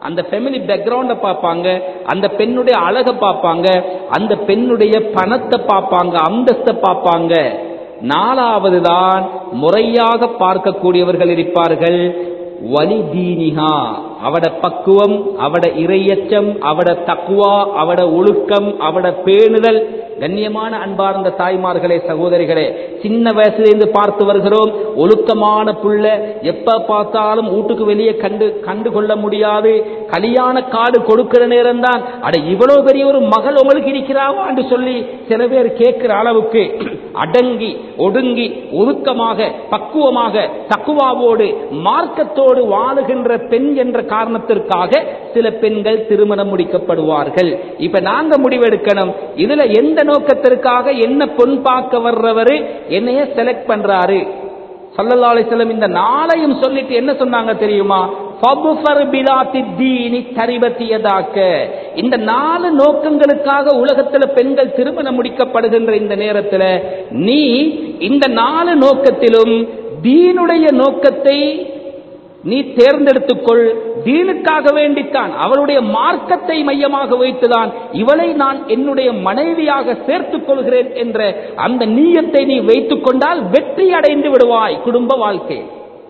அந்த ஃபேமிலி பேக்ரவுண்ட பார்ப்பாங்க அந்த பெண்ணுடைய அழகை பார்ப்பாங்க அந்த பெண்ணுடைய பணத்தை பார்ப்பாங்க அந்தஸ்தை பார்ப்பாங்க நாலாவது தான் முறையாக பார்க்கக்கூடியவர்கள் இருப்பார்கள் வலிதீனிகா அவட பக்குவம் அவட இறையச்சம் அவட தக்குவா அவட ஒழுக்கம் அவட பேணுதல் கண்ணியமான அன்பார்ந்த தாய்மார்களே சகோதரிகளே சின்ன வயசுலேருந்து பார்த்து வருகிறோம் ஒழுக்கமான புள்ள எப்ப பார்த்தாலும் வீட்டுக்கு வெளியே கண்டு கண்டு கொள்ள முடியாது கல்யாண காடு கொடுக்கிற நேரம் தான் அட இவ்வளவு பெரிய ஒரு மகள் உங்களுக்கு இருக்கிறாவான்னு சொல்லி சில பேர் கேட்கிற அளவுக்கு அடங்கி ஒடுங்கி ஒழுக்கமாக பக்குவமாக தக்குவாவோடு மார்க்கத்தோடு வாழுகின்ற பெண் என்ற காரணத்திற்காக சில பெண்கள் திருமணம் முடிக்கப்படுவார்கள் இப்ப நாங்க முடிவெடுக்கணும் இதுல எந்த நோக்கத்திற்காக என்ன பொன் பார்க்க வர்றவரு என்னைய செலக்ட் பண்றாரு சல்லல்லா அலிஸ்லம் இந்த நாளையும் சொல்லிட்டு என்ன சொன்னாங்க தெரியுமா ஃபபுஃபர் பிலாத்தி தீனி தரிபத்தியதாக்க இந்த நாலு நோக்கங்களுக்காக உலகத்துல பெண்கள் திருமணம் முடிக்கப்படுகின்ற இந்த நேரத்துல நீ இந்த நாலு நோக்கத்திலும் தீனுடைய நோக்கத்தை நீ தேர்ந்தெடுத்துக்கொள் தீனுக்காக வேண்டித்தான் அவளுடைய மார்க்கத்தை மையமாக வைத்துதான் இவளை நான் என்னுடைய மனைவியாக சேர்த்துக் கொள்கிறேன் என்ற அந்த நீயத்தை நீ வைத்துக் கொண்டால் வெற்றி அடைந்து விடுவாய் குடும்ப வாழ்க்கை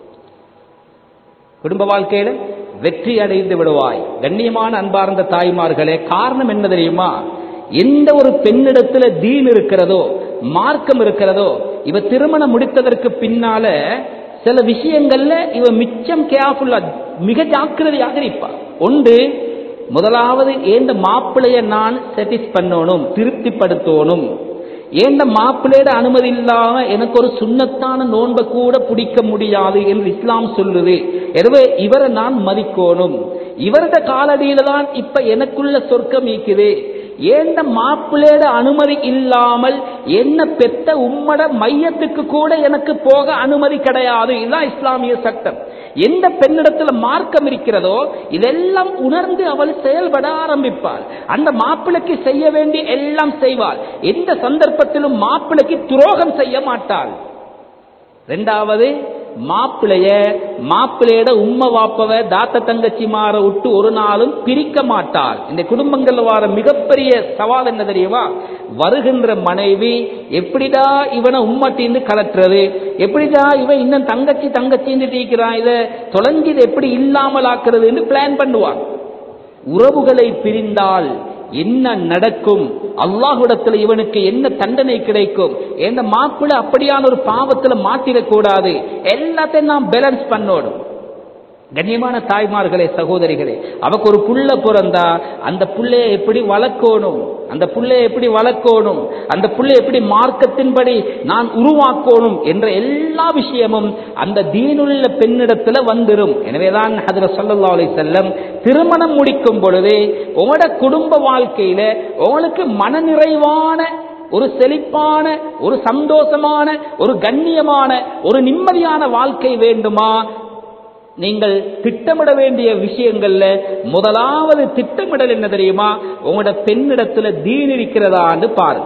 குடும்ப வாழ்க்கையில வெற்றி அடைந்து விடுவாய் கண்ணியமான அன்பார்ந்த தாய்மார்களே காரணம் என்ன தெரியுமா எந்த ஒரு பெண்ணிடத்துல தீன் இருக்கிறதோ மார்க்கம் இருக்கிறதோ இவ திருமணம் முடித்ததற்கு பின்னால சில விஷயங்கள்ல இவ மிச்சம் கேர்ஃபுல்லா மிக ஜாக்கிரதையாக இருப்பா ஒன்று முதலாவது ஏந்த மாப்பிளைய நான் சாட்டிஸ் பண்ணணும் திருப்திப்படுத்தணும் ஏந்த மாப்பிள்ளையோட அனுமதி இல்லாம எனக்கு ஒரு சுண்ணத்தான நோன்பை கூட பிடிக்க முடியாது என்று இஸ்லாம் சொல்லுது எனவே இவரை நான் மதிக்கணும் இவரது காலடியில தான் இப்ப எனக்குள்ள சொர்க்கம் ஈக்குது ஏந்த மாப்பிள்ளையோட அனுமதி இல்லாமல் என்ன பெத்த உம்மட மையத்துக்கு கூட எனக்கு போக அனுமதி கிடையாது இதுதான் இஸ்லாமிய சட்டம் எந்த பெண்ணிடத்துல மார்க்கம் இருக்கிறதோ இதெல்லாம் உணர்ந்து அவள் செயல்பட ஆரம்பிப்பாள் அந்த மாப்பிளைக்கு செய்ய வேண்டிய எல்லாம் செய்வாள் எந்த சந்தர்ப்பத்திலும் மாப்பிளைக்கு துரோகம் செய்ய மாட்டாள் ரெண்டாவது மாப்பிளைய மாப்பிள்ளையோட உம்மை வாப்பவ தாத்த தங்கச்சி மாற விட்டு ஒரு நாளும் பிரிக்க மாட்டாள் இந்த குடும்பங்கள்ல வர மிகப்பெரிய சவால் என்ன தெரியுமா வருகின்ற மனைவி எப்படிடா இவனை உம்மட்டின்னு கலட்டுறது எப்படிடா இவன் இன்னும் தங்கச்சி தங்கச்சின்னு தீக்கிறான் இதை தொலைஞ்சு இதை எப்படி இல்லாமல் ஆக்குறதுன்னு பிளான் பண்ணுவான் உறவுகளை பிரிந்தால் என்ன நடக்கும் அல்லாஹ்விடத்தில் இவனுக்கு என்ன தண்டனை கிடைக்கும் எந்த மாப்பிள்ளை அப்படியான ஒரு பாவத்தில் மாட்டிடக்கூடாது எல்லாத்தையும் நாம் பேலன்ஸ் பண்ணோடும் கண்ணியமான தாய்மார்களே சகோதரிகளே அவக்கு ஒரு புள்ள பிறந்தா அந்த புள்ளைய எப்படி வளர்க்கணும் அந்த புள்ளைய எப்படி வளர்க்கணும் அந்த புள்ளை எப்படி மார்க்கத்தின்படி நான் உருவாக்கணும் என்ற எல்லா விஷயமும் அந்த தீனுள்ள பெண்ணிடத்துல வந்துடும் எனவேதான் அதுல சொல்லல்லா அலி செல்லம் திருமணம் முடிக்கும் பொழுது உங்களோட குடும்ப வாழ்க்கையில உங்களுக்கு மனநிறைவான ஒரு செழிப்பான ஒரு சந்தோஷமான ஒரு கண்ணியமான ஒரு நிம்மதியான வாழ்க்கை வேண்டுமா நீங்கள் திட்டமிட வேண்டிய விஷயங்கள்ல முதலாவது திட்டமிடல் என்ன தெரியுமா உங்களோட பெண்ணிடத்துல தீன் இருக்கிறதான்னு பாரு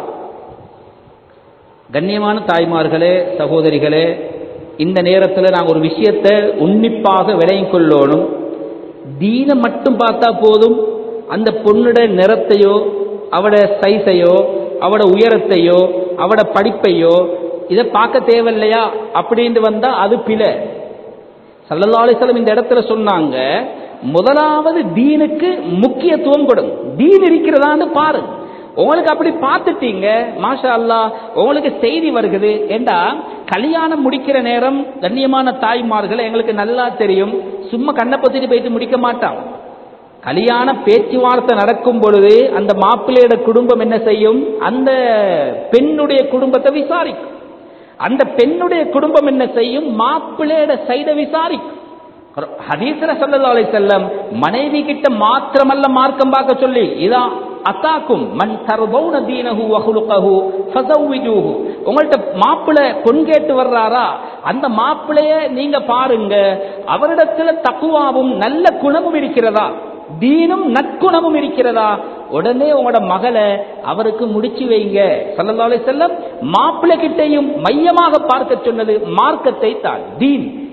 கண்ணியமான தாய்மார்களே சகோதரிகளே இந்த நேரத்தில் நாங்கள் ஒரு விஷயத்தை உன்னிப்பாக விளையும் கொள்ளணும் தீனை மட்டும் பார்த்தா போதும் அந்த பொண்ணுட நிறத்தையோ அவட சைஸையோ அவட உயரத்தையோ அவட படிப்பையோ இதை பார்க்க தேவையில்லையா அப்படின்னு வந்தா அது பிழை சல்லல்லா அலிஸ்லம் இந்த இடத்துல சொன்னாங்க முதலாவது தீனுக்கு முக்கியத்துவம் கொடுங்க தீன் இருக்கிறதான்னு பாரு உங்களுக்கு அப்படி பார்த்துட்டீங்க மாஷா அல்லா உங்களுக்கு செய்தி வருகுது ஏண்டா கல்யாணம் முடிக்கிற நேரம் கண்ணியமான தாய்மார்கள் எங்களுக்கு நல்லா தெரியும் சும்மா கண்ணை பொத்திட்டு போயிட்டு முடிக்க மாட்டான் கல்யாண பேச்சுவார்த்தை நடக்கும் பொழுது அந்த மாப்பிள்ளையோட குடும்பம் என்ன செய்யும் அந்த பெண்ணுடைய குடும்பத்தை விசாரிக்கும் அந்த பெண்ணுடைய குடும்பம் என்ன செய்யும் மாப்பிள்ளையோட சைட விசாரிக்கும் ஹதீஸ்ல சல்லல்லாஹு அலைஹி வஸல்லம் மனைவி கிட்ட மாத்திரமல்ல மார்க்கம் பார்க்க சொல்லி இதா அத்தாக்கும் மன் தர்பௌன தீனஹு வ குலுகஹு ஃபஸவ்விஜூஹு உங்கள்ட்ட மாப்பிள்ளை பொன் கேட்டு வர்றாரா அந்த மாப்பிளைய நீங்க பாருங்க அவரிடத்துல தக்குவாவும் நல்ல குணமும் இருக்கிறதா தீனும் நற்குணமும் இருக்கிறதா உடனே உங்களோட மகளை அவருக்கு முடிச்சு வைங்க சல்லல்லாஹு அலைஹி வஸல்லம் மாப்பிள்ளை கிட்டையும் மையமாக பார்க்க சொன்னது மார்க்கத்தை தான் தீன்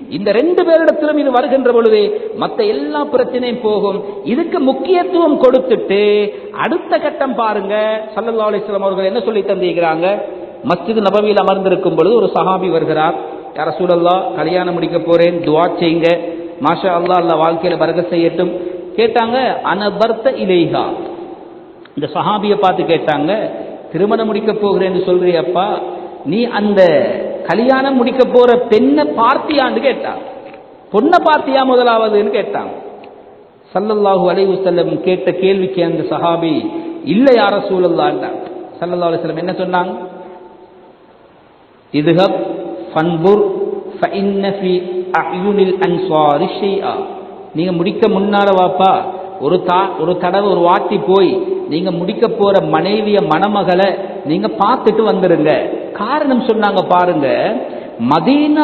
இந்த ரெண்டு பேரிடத்திலும் இது வருகின்ற பொழுது மற்ற எல்லா பிரச்சனையும் போகும் இதுக்கு முக்கியத்துவம் கொடுத்துட்டு அடுத்த கட்டம் பாருங்க சல்லல்லா அலிஸ்லாம் அவர்கள் என்ன சொல்லி தந்திருக்கிறாங்க மஸ்ஜித் நபவியில் அமர்ந்திருக்கும் பொழுது ஒரு சஹாபி வருகிறார் யார சூழல்லா கல்யாணம் முடிக்க போறேன் துவா செய்யுங்க மாஷா அல்லா அல்லா வாழ்க்கையில பரக செய்யட்டும் கேட்டாங்க அனபர்த்த இலேஹா இந்த சஹாபியை பார்த்து கேட்டாங்க திருமணம் முடிக்க போகிறேன்னு சொல்றியப்பா நீ அந்த கல்யாணம் முடிக்க போற பெண்ணை பார்த்தியான்னு கேட்டாங்க பொண்ணை பார்த்தியா முதலாவதுன்னு கேட்டாங்க சல்லல்லாஹு அலைஹி வஸல்லம் கேட்ட கேள்விக்கு அந்த சஹாபி இல்ல யார சூழல்லான்டாங்க சல்லல்லாஹு அலைஹி வஸல்லம் என்ன சொன்னாங்க இதுஹப் ஃபன்புர் ஃபஇன்ன ஃபி அஹ்யுனில் அன்சாரி ஷைஆ நீங்க முடிக்க முன்னால வாப்பா ஒரு தா ஒரு தடவை ஒரு வாட்டி போய் நீங்க முடிக்க போற மனைவிய மணமகளை நீங்க பார்த்துட்டு வந்துருங்க காரணம் சொன்னாங்க பாருங்க மதீனா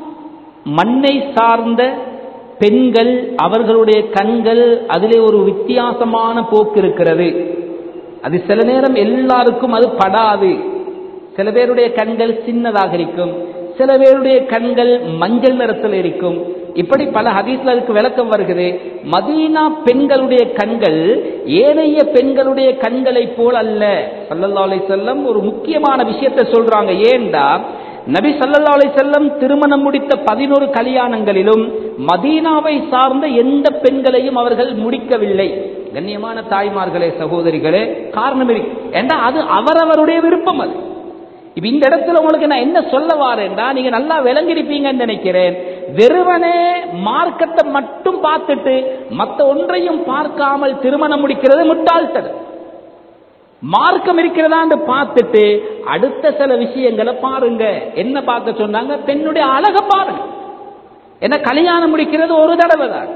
மண்ணை சார்ந்த பெண்கள் அவர்களுடைய கண்கள் அதிலே ஒரு வித்தியாசமான போக்கு இருக்கிறது அது சில நேரம் எல்லாருக்கும் அது படாது சில பேருடைய கண்கள் சின்னதாக இருக்கும் சில பேருடைய கண்கள் மஞ்சள் நிறத்தில் இருக்கும் இப்படி பல ஹதீஸ்ல அதுக்கு விளக்கம் வருகிறது மதீனா பெண்களுடைய கண்கள் ஏனைய பெண்களுடைய கண்களை போல் அல்ல சல்லல்லா அலை செல்லம் ஒரு முக்கியமான விஷயத்தை சொல்றாங்க ஏண்டா நபி சல்லல்லா அலை செல்லம் திருமணம் முடித்த பதினோரு கல்யாணங்களிலும் மதீனாவை சார்ந்த எந்த பெண்களையும் அவர்கள் முடிக்கவில்லை கண்ணியமான தாய்மார்களே சகோதரிகளே காரணம் இருக்கு ஏண்டா அது அவரவருடைய விருப்பம் அது இப்ப இந்த இடத்துல உங்களுக்கு நான் என்ன சொல்ல வாரேன்டா நீங்க நல்லா விளங்கிருப்பீங்கன்னு நினைக்கிறேன் வெறுவனே மார்க்கத்தை மட்டும் பார்த்துட்டு மத்த ஒன்றையும் பார்க்காமல் திருமணம் முடிக்கிறது முட்டாள்தனம் மார்க்கம் இருக்கிறதான்னு பார்த்துட்டு அடுத்த சில விஷயங்களை பாருங்க என்ன பார்க்க சொன்னாங்க பெண்ணுடைய அழக பாருங்க என்ன கல்யாணம் முடிக்கிறது ஒரு தடவை தான்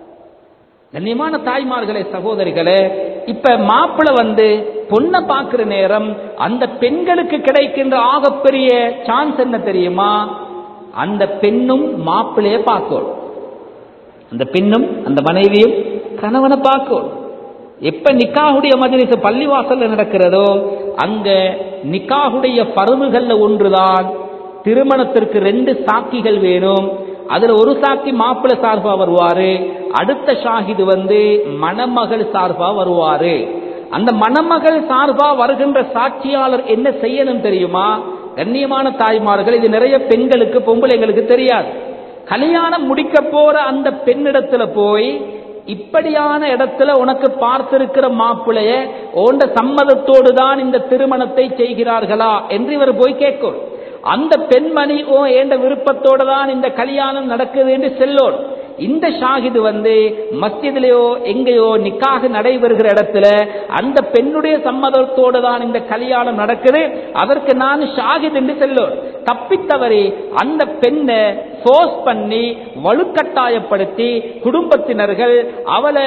கண்ணியமான தாய்மார்களே சகோதரிகளே இப்ப மாப்பிள்ள வந்து பொண்ணை பார்க்கிற நேரம் அந்த பெண்களுக்கு கிடைக்கின்ற ஆகப்பெரிய சான்ஸ் என்ன தெரியுமா அந்த பெண்ணும் மாப்பிள்ளைய பார்க்கணும் அந்த பெண்ணும் அந்த மனைவியும் கணவனை பார்க்கணும் எப்ப நிக்காகுடைய மஜ்லிஸ் பள்ளிவாசல்ல நடக்கிறதோ அங்க நிக்காகுடைய பருவுகள்ல ஒன்றுதான் திருமணத்திற்கு ரெண்டு சாக்கிகள் வேணும் அதுல ஒரு சாக்கி மாப்பிள்ளை சார்பா வருவாரு அடுத்த ஷாஹிது வந்து மணமகள் சார்பா வருவாரு அந்த மணமகள் சார்பா வருகின்ற சாட்சியாளர் என்ன செய்யணும் தெரியுமா கண்ணியமான தாய்மார்கள் இது நிறைய பெண்களுக்கு பொம்பளைங்களுக்கு தெரியாது கல்யாணம் முடிக்க போற அந்த பெண்ணிடத்துல போய் இப்படியான இடத்துல உனக்கு பார்த்திருக்கிற மாப்பிளைய ஓண்ட சம்மதத்தோடு தான் இந்த திருமணத்தை செய்கிறார்களா என்று இவர் போய் கேட்கும் அந்த பெண்மணி ஓ ஏண்ட விருப்பத்தோடு தான் இந்த கல்யாணம் நடக்குது என்று செல்லோன் இந்த ஷாஹிது வந்து மஸ்ஜிதிலேயோ எங்கேயோ நிக்காக நடைபெறுகிற இடத்துல அந்த பெண்ணுடைய சம்மதத்தோடு தான் இந்த கல்யாணம் நடக்குது அதற்கு நான் ஷாஹித் என்று செல்லோன் தப்பித்தவரே அந்த பெண்ணை ஃபோர்ஸ் பண்ணி வலுக்கட்டாயப்படுத்தி குடும்பத்தினர்கள் அவளை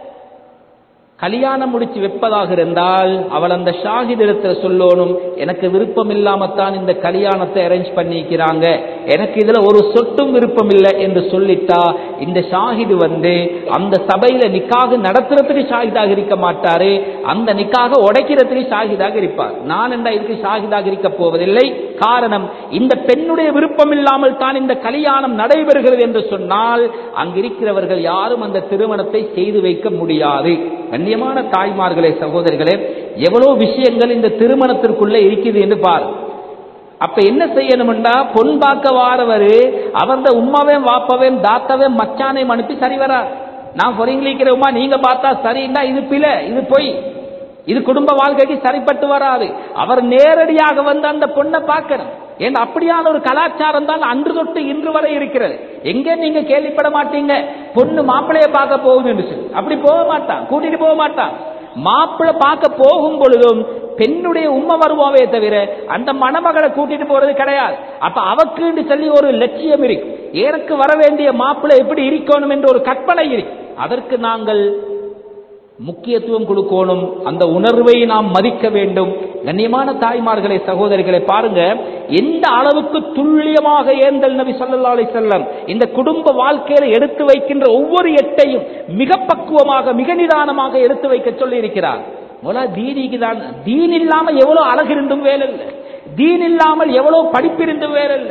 கல்யாணம் முடிச்சு வைப்பதாக இருந்தால் அவள் அந்த ஷாஹித் இடத்துல சொல்லணும் எனக்கு விருப்பம் இல்லாமத்தான் இந்த கல்யாணத்தை அரேஞ்ச் பண்ணிக்கிறாங்க எனக்கு இதுல ஒரு சொட்டும் விருப்பம் இல்லை என்று சொல்லிட்டா இந்த ஷாஹிது வந்து அந்த சபையில நிக்காக நடத்துறதுக்கு ஷாஹிதாக இருக்க மாட்டாரு அந்த நிக்காக உடைக்கிறதுக்கு ஷாஹிதாக இருப்பார் நான் என்ன இதுக்கு ஷாஹிதாக இருக்க போவதில்லை காரணம் இந்த பெண்ணுடைய விருப்பம் இல்லாமல் தான் இந்த கல்யாணம் நடைபெறுகிறது என்று சொன்னால் அங்கிருக்கிறவர்கள் யாரும் அந்த திருமணத்தை செய்து வைக்க முடியாது கண்ணியமான தாய்மார்களே சகோதரிகளே எவ்வளவு விஷயங்கள் இந்த திருமணத்திற்குள்ள இருக்குது என்று பாரு அப்ப என்ன செய்யணும்டா பொன் பார்க்க வாரவரு அவர்த உமாவையும் வாப்பவையும் தாத்தாவையும் மச்சானையும் அனுப்பி சரி வரார் நான் பொறிங்கிலிக்கிறோமா நீங்க பார்த்தா சரின்னா இது பிழை இது பொய் இது குடும்ப வாழ்க்கைக்கு சரிப்பட்டு வராது அவர் நேரடியாக வந்து அந்த பொண்ணை பார்க்கணும் ஏன் அப்படியான ஒரு கலாச்சாரம் தான் அன்று தொட்டு இன்று வரை இருக்கிறது எங்க நீங்க கேள்விப்பட மாட்டீங்க பொண்ணு மாப்பிள்ளைய பார்க்க போகுதுன்னு சொல்லி அப்படி போக மாட்டான் கூட்டிட்டு போக மாட்டான் மாப்பிள்ளை பார்க்க போகும் பொழுதும் பெண்ணுடைய உண்மை வருவாவே தவிர அந்த மணமகளை கூட்டிட்டு போறது கிடையாது அப்ப அவக்குன்னு சொல்லி ஒரு லட்சியம் இருக்கு எனக்கு வர வேண்டிய மாப்பிள்ளை எப்படி இருக்கணும் என்ற ஒரு கற்பனை இருக்கு அதற்கு நாங்கள் முக்கியத்துவம் கொடுக்கணும் அந்த உணர்வை நாம் மதிக்க வேண்டும் கண்ணியமான தாய்மார்களை சகோதரிகளை பாருங்க எந்த அளவுக்கு துல்லியமாக ஏந்தல் நபி சொல்லா அலி செல்லம் இந்த குடும்ப வாழ்க்கையில எடுத்து வைக்கின்ற ஒவ்வொரு எட்டையும் மிக பக்குவமாக மிக நிதானமாக எடுத்து வைக்க சொல்லி இருக்கிறார் தீனிக்கு தான் தீன் இல்லாம எவ்வளவு அழகு இருந்தும் வேலை இல்லை தீன் இல்லாமல் எவ்வளவு படிப்பிருந்தும் வேலை இல்லை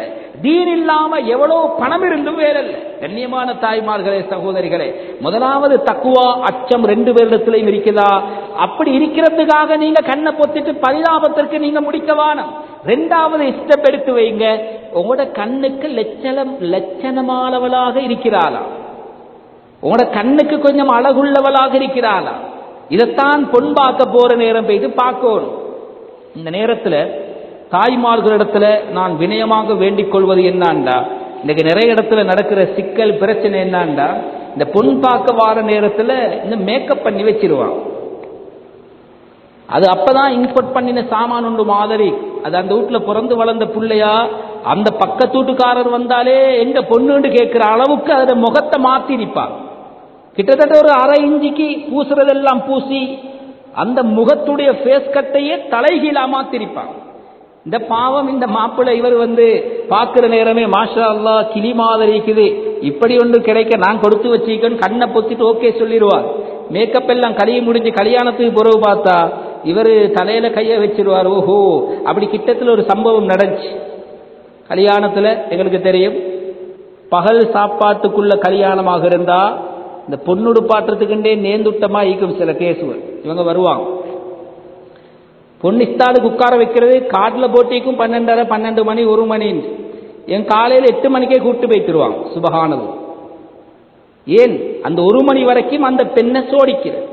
தீன் இல்லாம எவ்வளவு பணம் இருந்தும் வேறல்ல கண்ணியமான தாய்மார்களே சகோதரிகளே முதலாவது தக்குவா அச்சம் ரெண்டு பேரிடத்திலையும் இருக்குதா அப்படி இருக்கிறதுக்காக நீங்க கண்ணை பொத்திட்டு பரிதாபத்திற்கு நீங்க முடிக்க வானம் ரெண்டாவது இஷ்டம் எடுத்து வைங்க உங்களோட கண்ணுக்கு லட்சணம் லட்சணமானவளாக இருக்கிறாளா உங்களோட கண்ணுக்கு கொஞ்சம் அழகுள்ளவளாக இருக்கிறாளா இதைத்தான் பொன் பார்க்க போற நேரம் போயிட்டு பார்க்கணும் இந்த நேரத்துல தாய்மார்களிடத்துல நான் வினயமாக வேண்டிக் கொள்வது என்னண்டா இன்னைக்கு நிறைய இடத்துல நடக்கிற சிக்கல் பிரச்சனை என்னண்டா இந்த பொன் பார்க்க வார நேரத்துல இந்த மேக்கப் பண்ணி வச்சிருவான் அது அப்பதான் இன்புட் பண்ணின சாமான் உண்டு மாதிரி அது அந்த வீட்டுல பிறந்து வளர்ந்த பிள்ளையா அந்த பக்கத்து வீட்டுக்காரர் வந்தாலே எங்க பொண்ணுன்னு கேட்கிற அளவுக்கு அதோட முகத்தை மாத்தி நிற்பான் கிட்டத்தட்ட ஒரு அரை இஞ்சிக்கு பூசுறதெல்லாம் பூசி அந்த முகத்துடைய ஃபேஸ் கட்டையே தலைகீழா மாத்திருப்பான் இந்த பாவம் இந்த மாப்பிள்ளை இவர் வந்து பார்க்கிற நேரமே மாஷா அல்லா கிளி மாதிரி இருக்குது இப்படி ஒன்று கிடைக்க நான் கொடுத்து வச்சிருக்கேன்னு கண்ணை பொத்திட்டு ஓகே சொல்லிடுவார் மேக்கப் எல்லாம் கழிய முடிஞ்சு கல்யாணத்துக்கு பிறகு பார்த்தா இவர் தலையில கைய வச்சிருவார் ஓஹோ அப்படி கிட்டத்தில் ஒரு சம்பவம் நடந்துச்சு கல்யாணத்துல எங்களுக்கு தெரியும் பகல் சாப்பாட்டுக்குள்ள கல்யாணமாக இருந்தா இந்த பொண்ணுடு பாட்டுறதுக்குண்டே நேந்துட்டமா ஈக்கும் சில கேசுகள் இவங்க வருவாங்க பொன்னிஸ்தாலுக்கு உட்கார வைக்கிறது காட்டில் போட்டிக்கும் பன்னெண்டரை பன்னெண்டு மணி ஒரு மணி என் காலையில் எட்டு மணிக்கே கூட்டு போய்த்துருவாங்க சுபகானது ஏன் அந்த ஒரு மணி வரைக்கும் அந்த பெண்ணை சோடிக்கிறது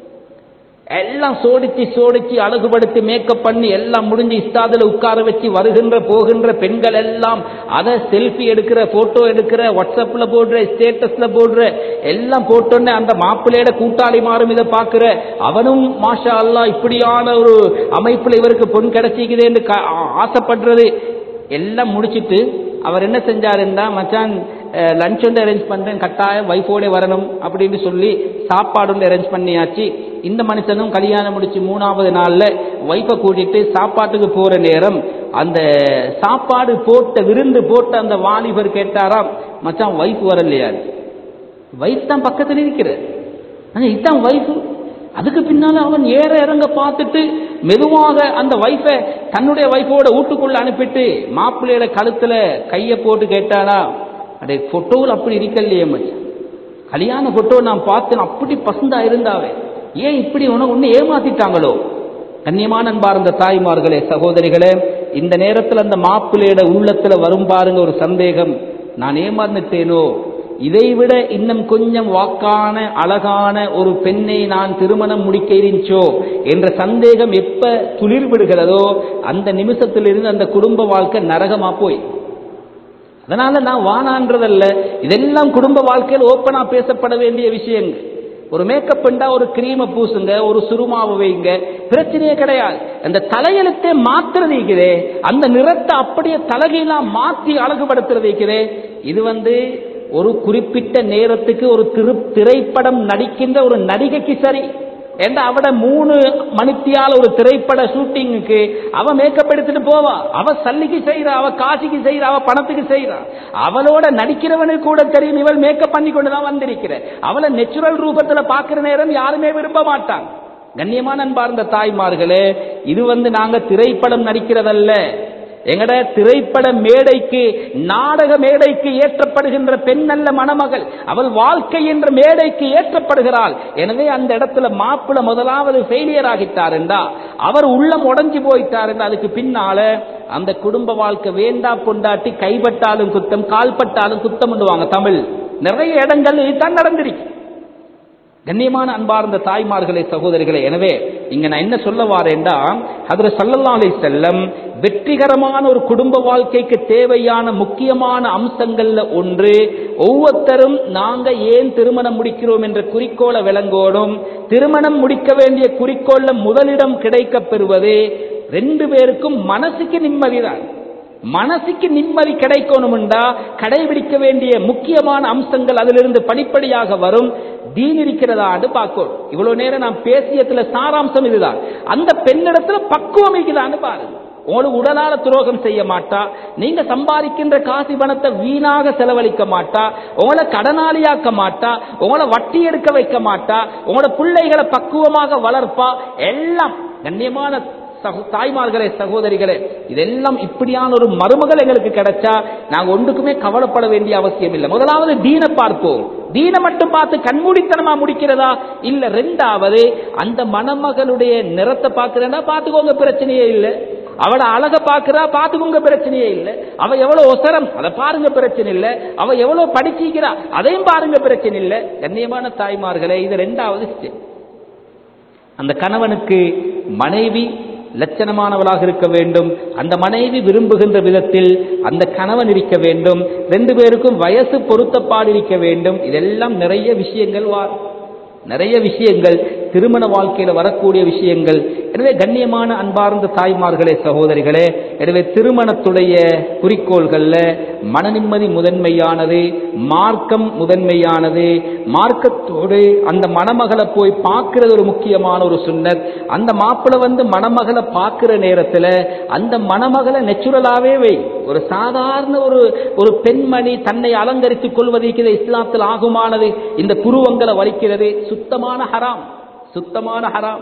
எல்லாம் சோடிச்சு சோடிச்சு அழகுபடுத்தி மேக்கப் பண்ணி எல்லாம் முடிஞ்சு இஸ்தாதுல உட்கார வச்சு வருகின்ற போகின்ற பெண்கள் எல்லாம் அதை செல்ஃபி எடுக்கிற போட்டோ எடுக்கிற வாட்ஸ்அப்ல போடுற ஸ்டேட்டஸ்ல போடுற எல்லாம் போட்டோன்னே அந்த மாப்பிள்ளையோட கூட்டாளி மாறும் இதை பார்க்கிற அவனும் மாஷா அல்லா இப்படியான ஒரு அமைப்புல இவருக்கு பொன் கிடைச்சிக்குது என்று ஆசைப்படுறது எல்லாம் முடிச்சிட்டு அவர் என்ன செஞ்சாருன்னா மச்சான் லஞ்ச் ஒன்று அரேஞ்ச் பண்றேன் கட்டாயம் வைஃபோட வரணும் அப்படின்னு சொல்லி சாப்பாடு ஒன்று அரேஞ்ச் பண்ணியாச்சு இந்த மனுஷனும் கல்யாணம் முடிச்சு மூணாவது நாள்ல வைஃபை கூட்டிட்டு சாப்பாட்டுக்கு போற நேரம் அந்த சாப்பாடு போட்ட விருந்து போட்ட அந்த வாலிபர் கேட்டாராம் மச்சான் வைஃப் வரலையா வைஃப் தான் பக்கத்தில் இருக்கிற இதுதான் வைஃப் அதுக்கு பின்னால அவன் ஏற இறங்க பார்த்துட்டு மெதுவாக அந்த வைஃபை தன்னுடைய வைஃபோட வீட்டுக்குள்ள அனுப்பிட்டு மாப்பிள்ளையோட கழுத்துல கையை போட்டு கேட்டானா அடே போட்டோவில் அப்படி இருக்கலையே மச்சான் கல்யாண போட்டோ நான் பார்த்தேன் அப்படி பசந்தா இருந்தாவே ஏன் இப்படி உனக்கு ஒன்று ஏமாத்திட்டாங்களோ கண்ணியமான அன்பார்ந்த தாய்மார்களே சகோதரிகளே இந்த நேரத்தில் அந்த மாப்பிள்ளையோட உள்ளத்துல வரும் பாருங்க ஒரு சந்தேகம் நான் ஏமாந்துட்டேனோ இதைவிட இன்னும் கொஞ்சம் வாக்கான அழகான ஒரு பெண்ணை நான் திருமணம் முடிக்க இருந்துச்சோ என்ற சந்தேகம் எப்ப துளிர் விடுகிறதோ அந்த நிமிஷத்திலிருந்து அந்த குடும்ப வாழ்க்கை நரகமா போய் அதனால நான் வானான்றதல்ல இதெல்லாம் குடும்ப வாழ்க்கையில் ஓப்பனா பேசப்பட வேண்டிய விஷயங்கள் ஒரு மேக்கப் பண்ணா ஒரு கிரீமை பூசுங்க ஒரு சுருமாவை வைங்க பிரச்சனையே கிடையாது அந்த தலையெழுத்தே மாத்துறது இருக்குதே அந்த நிறத்தை அப்படியே தலகையெல்லாம் மாத்தி அழகுபடுத்துறது இருக்குதே இது வந்து ஒரு குறிப்பிட்ட நேரத்துக்கு ஒரு திரு திரைப்படம் நடிக்கின்ற ஒரு நடிகைக்கு சரி ஏண்டா அவட மூணு மணித்தியால ஒரு திரைப்பட ஷூட்டிங்குக்கு அவ மேக்கப் எடுத்துட்டு போவா அவ சல்லிக்கு செய்யறா அவ காசிக்கு செய்யறா அவ பணத்துக்கு செய்யறா அவளோட நடிக்கிறவனுக்கு கூட தெரியும் இவள் மேக்கப் பண்ணி கொண்டுதான் வந்திருக்கிற அவளை நெச்சுரல் ரூபத்துல பாக்குற நேரம் யாருமே விரும்ப மாட்டாங்க கண்ணியமான அன்பார்ந்த தாய்மார்களே இது வந்து நாங்க திரைப்படம் நடிக்கிறதல்ல எங்கட திரைப்பட மேடைக்கு நாடக மேடைக்கு ஏற்றப்படுகின்ற பெண் நல்ல மணமகள் அவள் வாழ்க்கை என்ற மேடைக்கு ஏற்றப்படுகிறாள் எனவே அந்த இடத்துல மாப்பிள முதலாவது ஃபெயிலியர் ஆகிட்டாருண்டா அவர் உள்ளம் உடஞ்சி போயிட்டாருண்டா அதுக்கு பின்னால அந்த குடும்ப வாழ்க்கை வேண்டா பொண்டாட்டி கைப்பட்டாலும் குத்தம் கால்பட்டாலும் குத்தம் பண்ணுவாங்க தமிழ் நிறைய இடங்கள் இதுதான் நடந்திருக்கு கண்ணியமான அன்பார்ந்த தாய்மார்களே சகோதரிகளே எனவே இங்க நான் என்ன சொல்ல வாரேன்டா அதுல சல்லல்லாலை செல்லம் வெற்றிகரமான ஒரு குடும்ப வாழ்க்கைக்கு தேவையான முக்கியமான அம்சங்கள்ல ஒன்று ஒவ்வொருத்தரும் நாங்க ஏன் திருமணம் முடிக்கிறோம் என்ற குறிக்கோளை விளங்கோடும் திருமணம் முடிக்க வேண்டிய குறிக்கோள்ல முதலிடம் கிடைக்க பெறுவது ரெண்டு பேருக்கும் மனசுக்கு நிம்மதிதான் மனசுக்கு நிம்மதி கிடைக்கணும்டா கடைபிடிக்க வேண்டிய முக்கியமான அம்சங்கள் அதிலிருந்து படிப்படியாக வரும் தீன் இருக்கிறதான்னு பார்க்கணும் இவ்வளவு நேரம் நான் பேசியதுல சாராம்சம் இதுதான் அந்த பெண்ணிடத்துல பக்குவம் இருக்குதான்னு பாருங்க உங்களுக்கு உடலால துரோகம் செய்ய மாட்டா நீங்க சம்பாதிக்கின்ற காசி பணத்தை வீணாக செலவழிக்க மாட்டா உங்களை கடனாளியாக்க மாட்டா உங்களை வட்டி எடுக்க வைக்க மாட்டா உங்களோட பிள்ளைகளை பக்குவமாக வளர்ப்பா எல்லாம் கண்ணியமான சகோ- தாய்மார்களே சகோதரிகளே இதெல்லாம் இப்படியான ஒரு மருமகள் எங்களுக்கு கிடைச்சா நாங்க ஒன்றுக்குமே கவலைப்பட வேண்டிய அவசியம் இல்லை முதலாவது தீனை பார்ப்போம் தீனை மட்டும் பார்த்து கண்மூடித்தனமா முடிக்கிறதா இல்ல ரெண்டாவது அந்த மணமகளுடைய நிறத்தை பார்க்கிறேன்னா பார்த்துக்கோங்க பிரச்சனையே இல்லை அவளை அழக பாக்குறா பாத்துக்கோங்க பிரச்சனையே இல்ல அவ எவ்வளவு ஒசரம் அதை பாருங்க பிரச்சனை இல்ல அவ எவ்வளவு படிச்சிக்கிறா அதையும் பாருங்க பிரச்சனை இல்ல கண்ணியமான தாய்மார்களே இது ரெண்டாவது ஸ்டெப் அந்த கணவனுக்கு மனைவி லட்சணமானவளாக இருக்க வேண்டும் அந்த மனைவி விரும்புகின்ற விதத்தில் அந்த கணவன் இருக்க வேண்டும் ரெண்டு பேருக்கும் வயசு பொருத்தப்பாடு இருக்க வேண்டும் இதெல்லாம் நிறைய விஷயங்கள் வா நிறைய விஷயங்கள் திருமண வாழ்க்கையில வரக்கூடிய விஷயங்கள் எனவே கண்ணியமான அன்பார்ந்த தாய்மார்களே சகோதரிகளே எனவே திருமணத்துடைய குறிக்கோள்கள்ல மன நிம்மதி முதன்மையானது மார்க்கம் முதன்மையானது மார்க்கத்தோடு அந்த மணமகளை போய் பார்க்கிறது ஒரு முக்கியமான ஒரு சுன்னத் அந்த மாப்பிள்ளை வந்து மணமகளை பார்க்கிற நேரத்துல அந்த மணமகளை நெச்சுரலாவே வை ஒரு சாதாரண ஒரு ஒரு பெண்மணி தன்னை அலங்கரித்துக் கொள்வதற்கு இஸ்லாத்தில் ஆகுமானது இந்த புருவங்களை வலிக்கிறது சுத்தமான ஹராம் சுத்தமான ஹராம்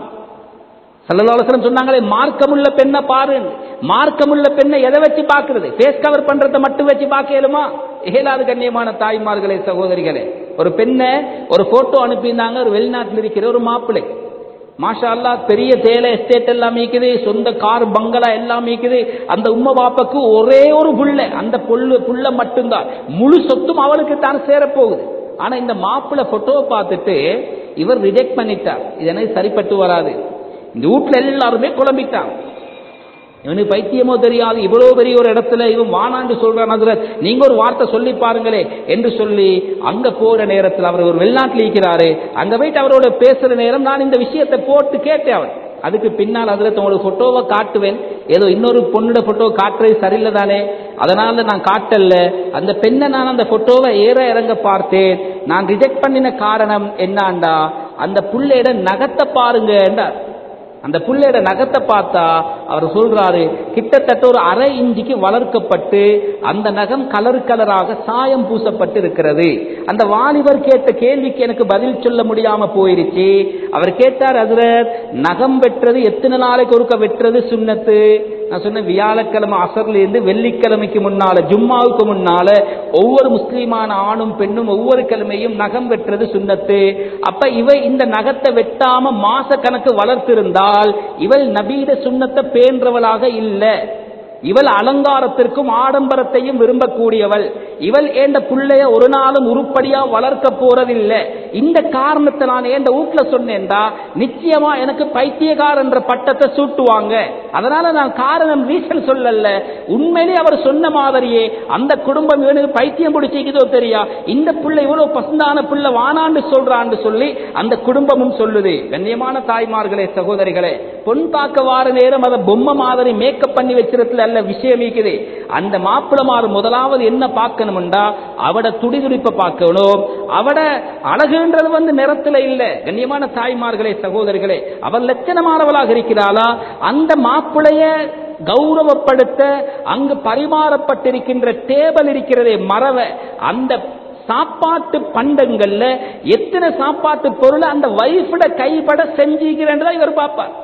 சல்லல்லாஹு சொன்னாங்களே மார்க்கமுள்ள பெண்ணை பாரு மார்க்கமுள்ள பெண்ணை எதை வச்சு பார்க்கிறது ஃபேஸ் கவர் பண்றதை மட்டும் வச்சு பார்க்க இயலுமா ஏழாவது கண்ணியமான தாய்மார்களே சகோதரிகளே ஒரு பெண்ணை ஒரு போட்டோ அனுப்பியிருந்தாங்க ஒரு வெளிநாட்டில் இருக்கிற ஒரு மாப்பிள்ளை மாஷா அல்லாஹ் பெரிய தேலை எஸ்டேட் எல்லாம் மீக்குது சொந்த கார் பங்களா எல்லாம் மீக்குது அந்த உம்மை பாப்பாக்கு ஒரே ஒரு புள்ள அந்த புல்லு புள்ள மட்டும்தான் முழு சொத்தும் அவளுக்கு தான் சேரப்போகுது ஆனா இந்த மாப்பிள்ளை போட்டோவை பார்த்துட்டு இவர் ரிஜெக்ட் பண்ணிட்டார் இது எனக்கு சரிப்பட்டு வராது இந்த வீட்டுல எல்லாருமே குழம்பிட்டாங்க இவனுக்கு பைத்தியமோ தெரியாது இவ்வளவு பெரிய ஒரு இடத்துல இவன் வானாண்டு சொல்றான் ஹஜ்ரத் நீங்க ஒரு வார்த்தை சொல்லி பாருங்களே என்று சொல்லி அங்க போற நேரத்தில் அவர் ஒரு வெளிநாட்டில் இருக்கிறாரு அங்க போயிட்டு அவரோட பேசுற நேரம் நான் இந்த விஷயத்தை போட்டு கேட்டேன் அவன் அதுக்கு பின்னால் அதுல உங்களுக்கு போட்டோவை காட்டுவேன் ஏதோ இன்னொரு பொண்ணோட போட்டோ காட்டுறது சரியில்லை தானே அதனால நான் காட்டல அந்த பெண்ணை நான் அந்த போட்டோவை ஏற இறங்க பார்த்தேன் நான் ரிஜெக்ட் பண்ணின காரணம் என்னாண்டா அந்த புள்ளையிட நகத்தை பாருங்க என்றார் அந்த புள்ளையோட நகத்தை பார்த்தா அவர் சொல்றாரு கிட்டத்தட்ட ஒரு அரை இஞ்சிக்கு வளர்க்கப்பட்டு அந்த நகம் கலர் கலராக சாயம் பூசப்பட்டு இருக்கிறது அந்த வாலிபர் கேட்ட கேள்விக்கு எனக்கு பதில் சொல்ல முடியாம போயிருச்சு அவர் கேட்டார் ஹஜ்ரத் நகம் வெட்டுறது எத்தனை நாளைக்கு ஒருக்க வெட்டுறது சுண்ணத்து நான் சொன்னேன் வியாழக்கிழமை அசர்ல இருந்து வெள்ளிக்கிழமைக்கு முன்னால ஜும்மாவுக்கு முன்னால ஒவ்வொரு முஸ்லீமான ஆணும் பெண்ணும் ஒவ்வொரு கிழமையும் நகம் வெட்டுறது சுண்ணத்து அப்ப இவ இந்த நகத்தை வெட்டாம மாச கணக்கு வளர்த்திருந்தால் இவள் நபீட சுண்ணத்தை பேன்றவளாக இல்லை இவள் அலங்காரத்திற்கும் ஆடம்பரத்தையும் விரும்பக்கூடியவள் இவள் ஏண்ட புள்ளைய ஒரு நாளும் உருப்படியா வளர்க்க போறதில்லை இந்த காரணத்தை நான் ஏண்ட வீட்டுல சொன்னேன்டா நிச்சயமா எனக்கு பைத்தியகார் என்ற பட்டத்தை சூட்டுவாங்க அதனால நான் காரணம் ரீசன் சொல்லல உண்மையிலே அவர் சொன்ன மாதிரியே அந்த குடும்பம் இவனுக்கு பைத்தியம் பிடிச்சிக்குதோ தெரியா இந்த பிள்ளை இவ்வளவு பசந்தான பிள்ளை வானாண்டு சொல்றான்னு சொல்லி அந்த குடும்பமும் சொல்லுது கண்ணியமான தாய்மார்களே சகோதரிகளே பொன் பார்க்க வார நேரம் அதை பொம்மை மாதிரி மேக்கப் பண்ணி வச்சிருக்கல அல்ல விஷயம் இருக்குது அந்த மாப்பிளமார் முதலாவது என்ன பார்க்கணும்டா அவட துடிதுடிப்பை பார்க்கணும் அவட அழகுன்றது வந்து நிறத்துல இல்ல கண்ணியமான தாய்மார்களே சகோதரிகளே அவள் லட்சணமானவளாக இருக்கிறாளா அந்த மாப்பிளைய கௌரவப்படுத்த அங்கு பரிமாறப்பட்டிருக்கின்ற டேபிள் இருக்கிறதே மரவ அந்த சாப்பாட்டு பண்டங்கள்ல எத்தனை சாப்பாட்டு பொருளை அந்த வைஃபோட கைப்பட செஞ்சுக்கிறேன்றதா இவர் பார்ப்பார்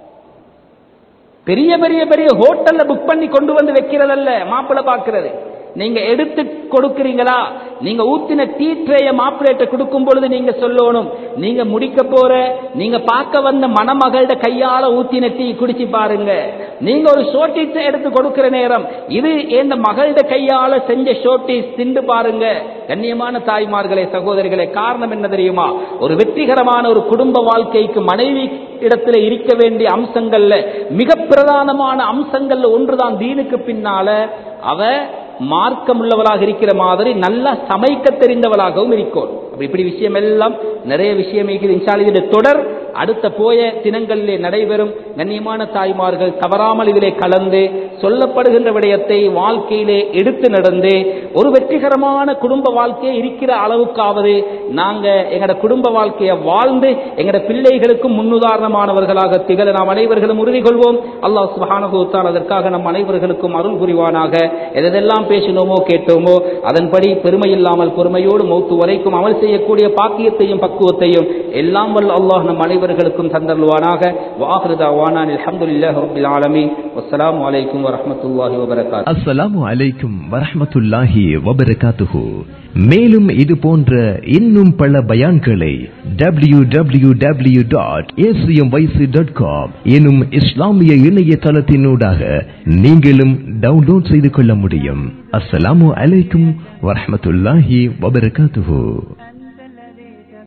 பெரிய பெரிய பெரிய ஹோட்டல்ல புக் பண்ணி கொண்டு வந்து வைக்கிறதல்ல மாப்பிள்ளை பார்க்கிறது நீங்க எடுத்து கொடுக்கிறீங்களா நீங்க ஊத்தின டீ ட்ரேய மாப்பிள்ளைட்ட கொடுக்கும் பொழுது நீங்க சொல்லணும் நீங்க முடிக்க போற நீங்க பார்க்க வந்த மணமகளோட கையால ஊத்தின டீ குடிச்சு பாருங்க நீங்க ஒரு ஷோட்டீஸ் எடுத்து கொடுக்கிற நேரம் இது இந்த மகளோட கையால செஞ்ச ஷோட்டீஸ் திண்டு பாருங்க கண்ணியமான தாய்மார்களே சகோதரிகளே காரணம் என்ன தெரியுமா ஒரு வெற்றிகரமான ஒரு குடும்ப வாழ்க்கைக்கு மனைவி இடத்துல இருக்க வேண்டிய அம்சங்கள்ல மிக பிரதானமான அம்சங்கள்ல ஒன்றுதான் தீனுக்கு பின்னால அவ மார்க்கம் உள்ளவளாக இருக்கிற மாதிரி நல்லா சமைக்க தெரிந்தவளாகவும் இருக்கும் அப்ப இப்படி விஷயம் எல்லாம் நிறைய விஷயம் இருக்குது இன்ஷா அல்லாஹ் இதனுடைய தொடர் அடுத்த போய தினங்களிலே நடைபெறும் கண்ணியமான தாய்மார்கள் தவறாமல் இதிலே கலந்து சொல்லப்படுகின்ற விடயத்தை வாழ்க்கையிலே எடுத்து நடந்து ஒரு வெற்றிகரமான குடும்ப வாழ்க்கையை இருக்கிற அளவுக்காவது நாங்க எங்கட குடும்ப வாழ்க்கையை வாழ்ந்து எங்கட பிள்ளைகளுக்கும் முன்னுதாரணமானவர்களாக திகழ நாம் அனைவர்களும் உறுதி கொள்வோம் அல்லாஹ் சுபஹானஹுத்தால் அதற்காக நம் அனைவர்களுக்கும் அருள் புரிவானாக எதெல்லாம் பேசினோமோ கேட்டோமோ அதன்படி பெருமை இல்லாமல் பொறுமையோடு மௌத்து வரைக்கும் அமல் செய்யக்கூடிய பாக்கியத்தையும் பக்குவத்தையும் எல்லாம் வல்ல அல்லாஹ் நம் அனைவர் அனைவர்களுக்கும் தந்தல்வானாக வாஹிருதா வானான் அல்ஹம்துலில்லாஹி ரப்பில் ஆலமீன் வஸ்ஸலாமு அலைக்கும் வரஹ்மத்துல்லாஹி வபரகாத்துஹு அஸ்ஸலாமு அலைக்கும் வரஹ்மத்துல்லாஹி வபரகாத்துஹு மேலும் இது போன்ற இன்னும் பல பயான்களை W W W dot dot com எனும் இஸ்லாமிய இணையதளத்தினூடாக நீங்களும் டவுன்லோட் செய்து கொள்ள முடியும் அஸ்ஸலாமு அலைக்கும் வரஹ்மத்துல்லாஹி வபரகாத்துஹு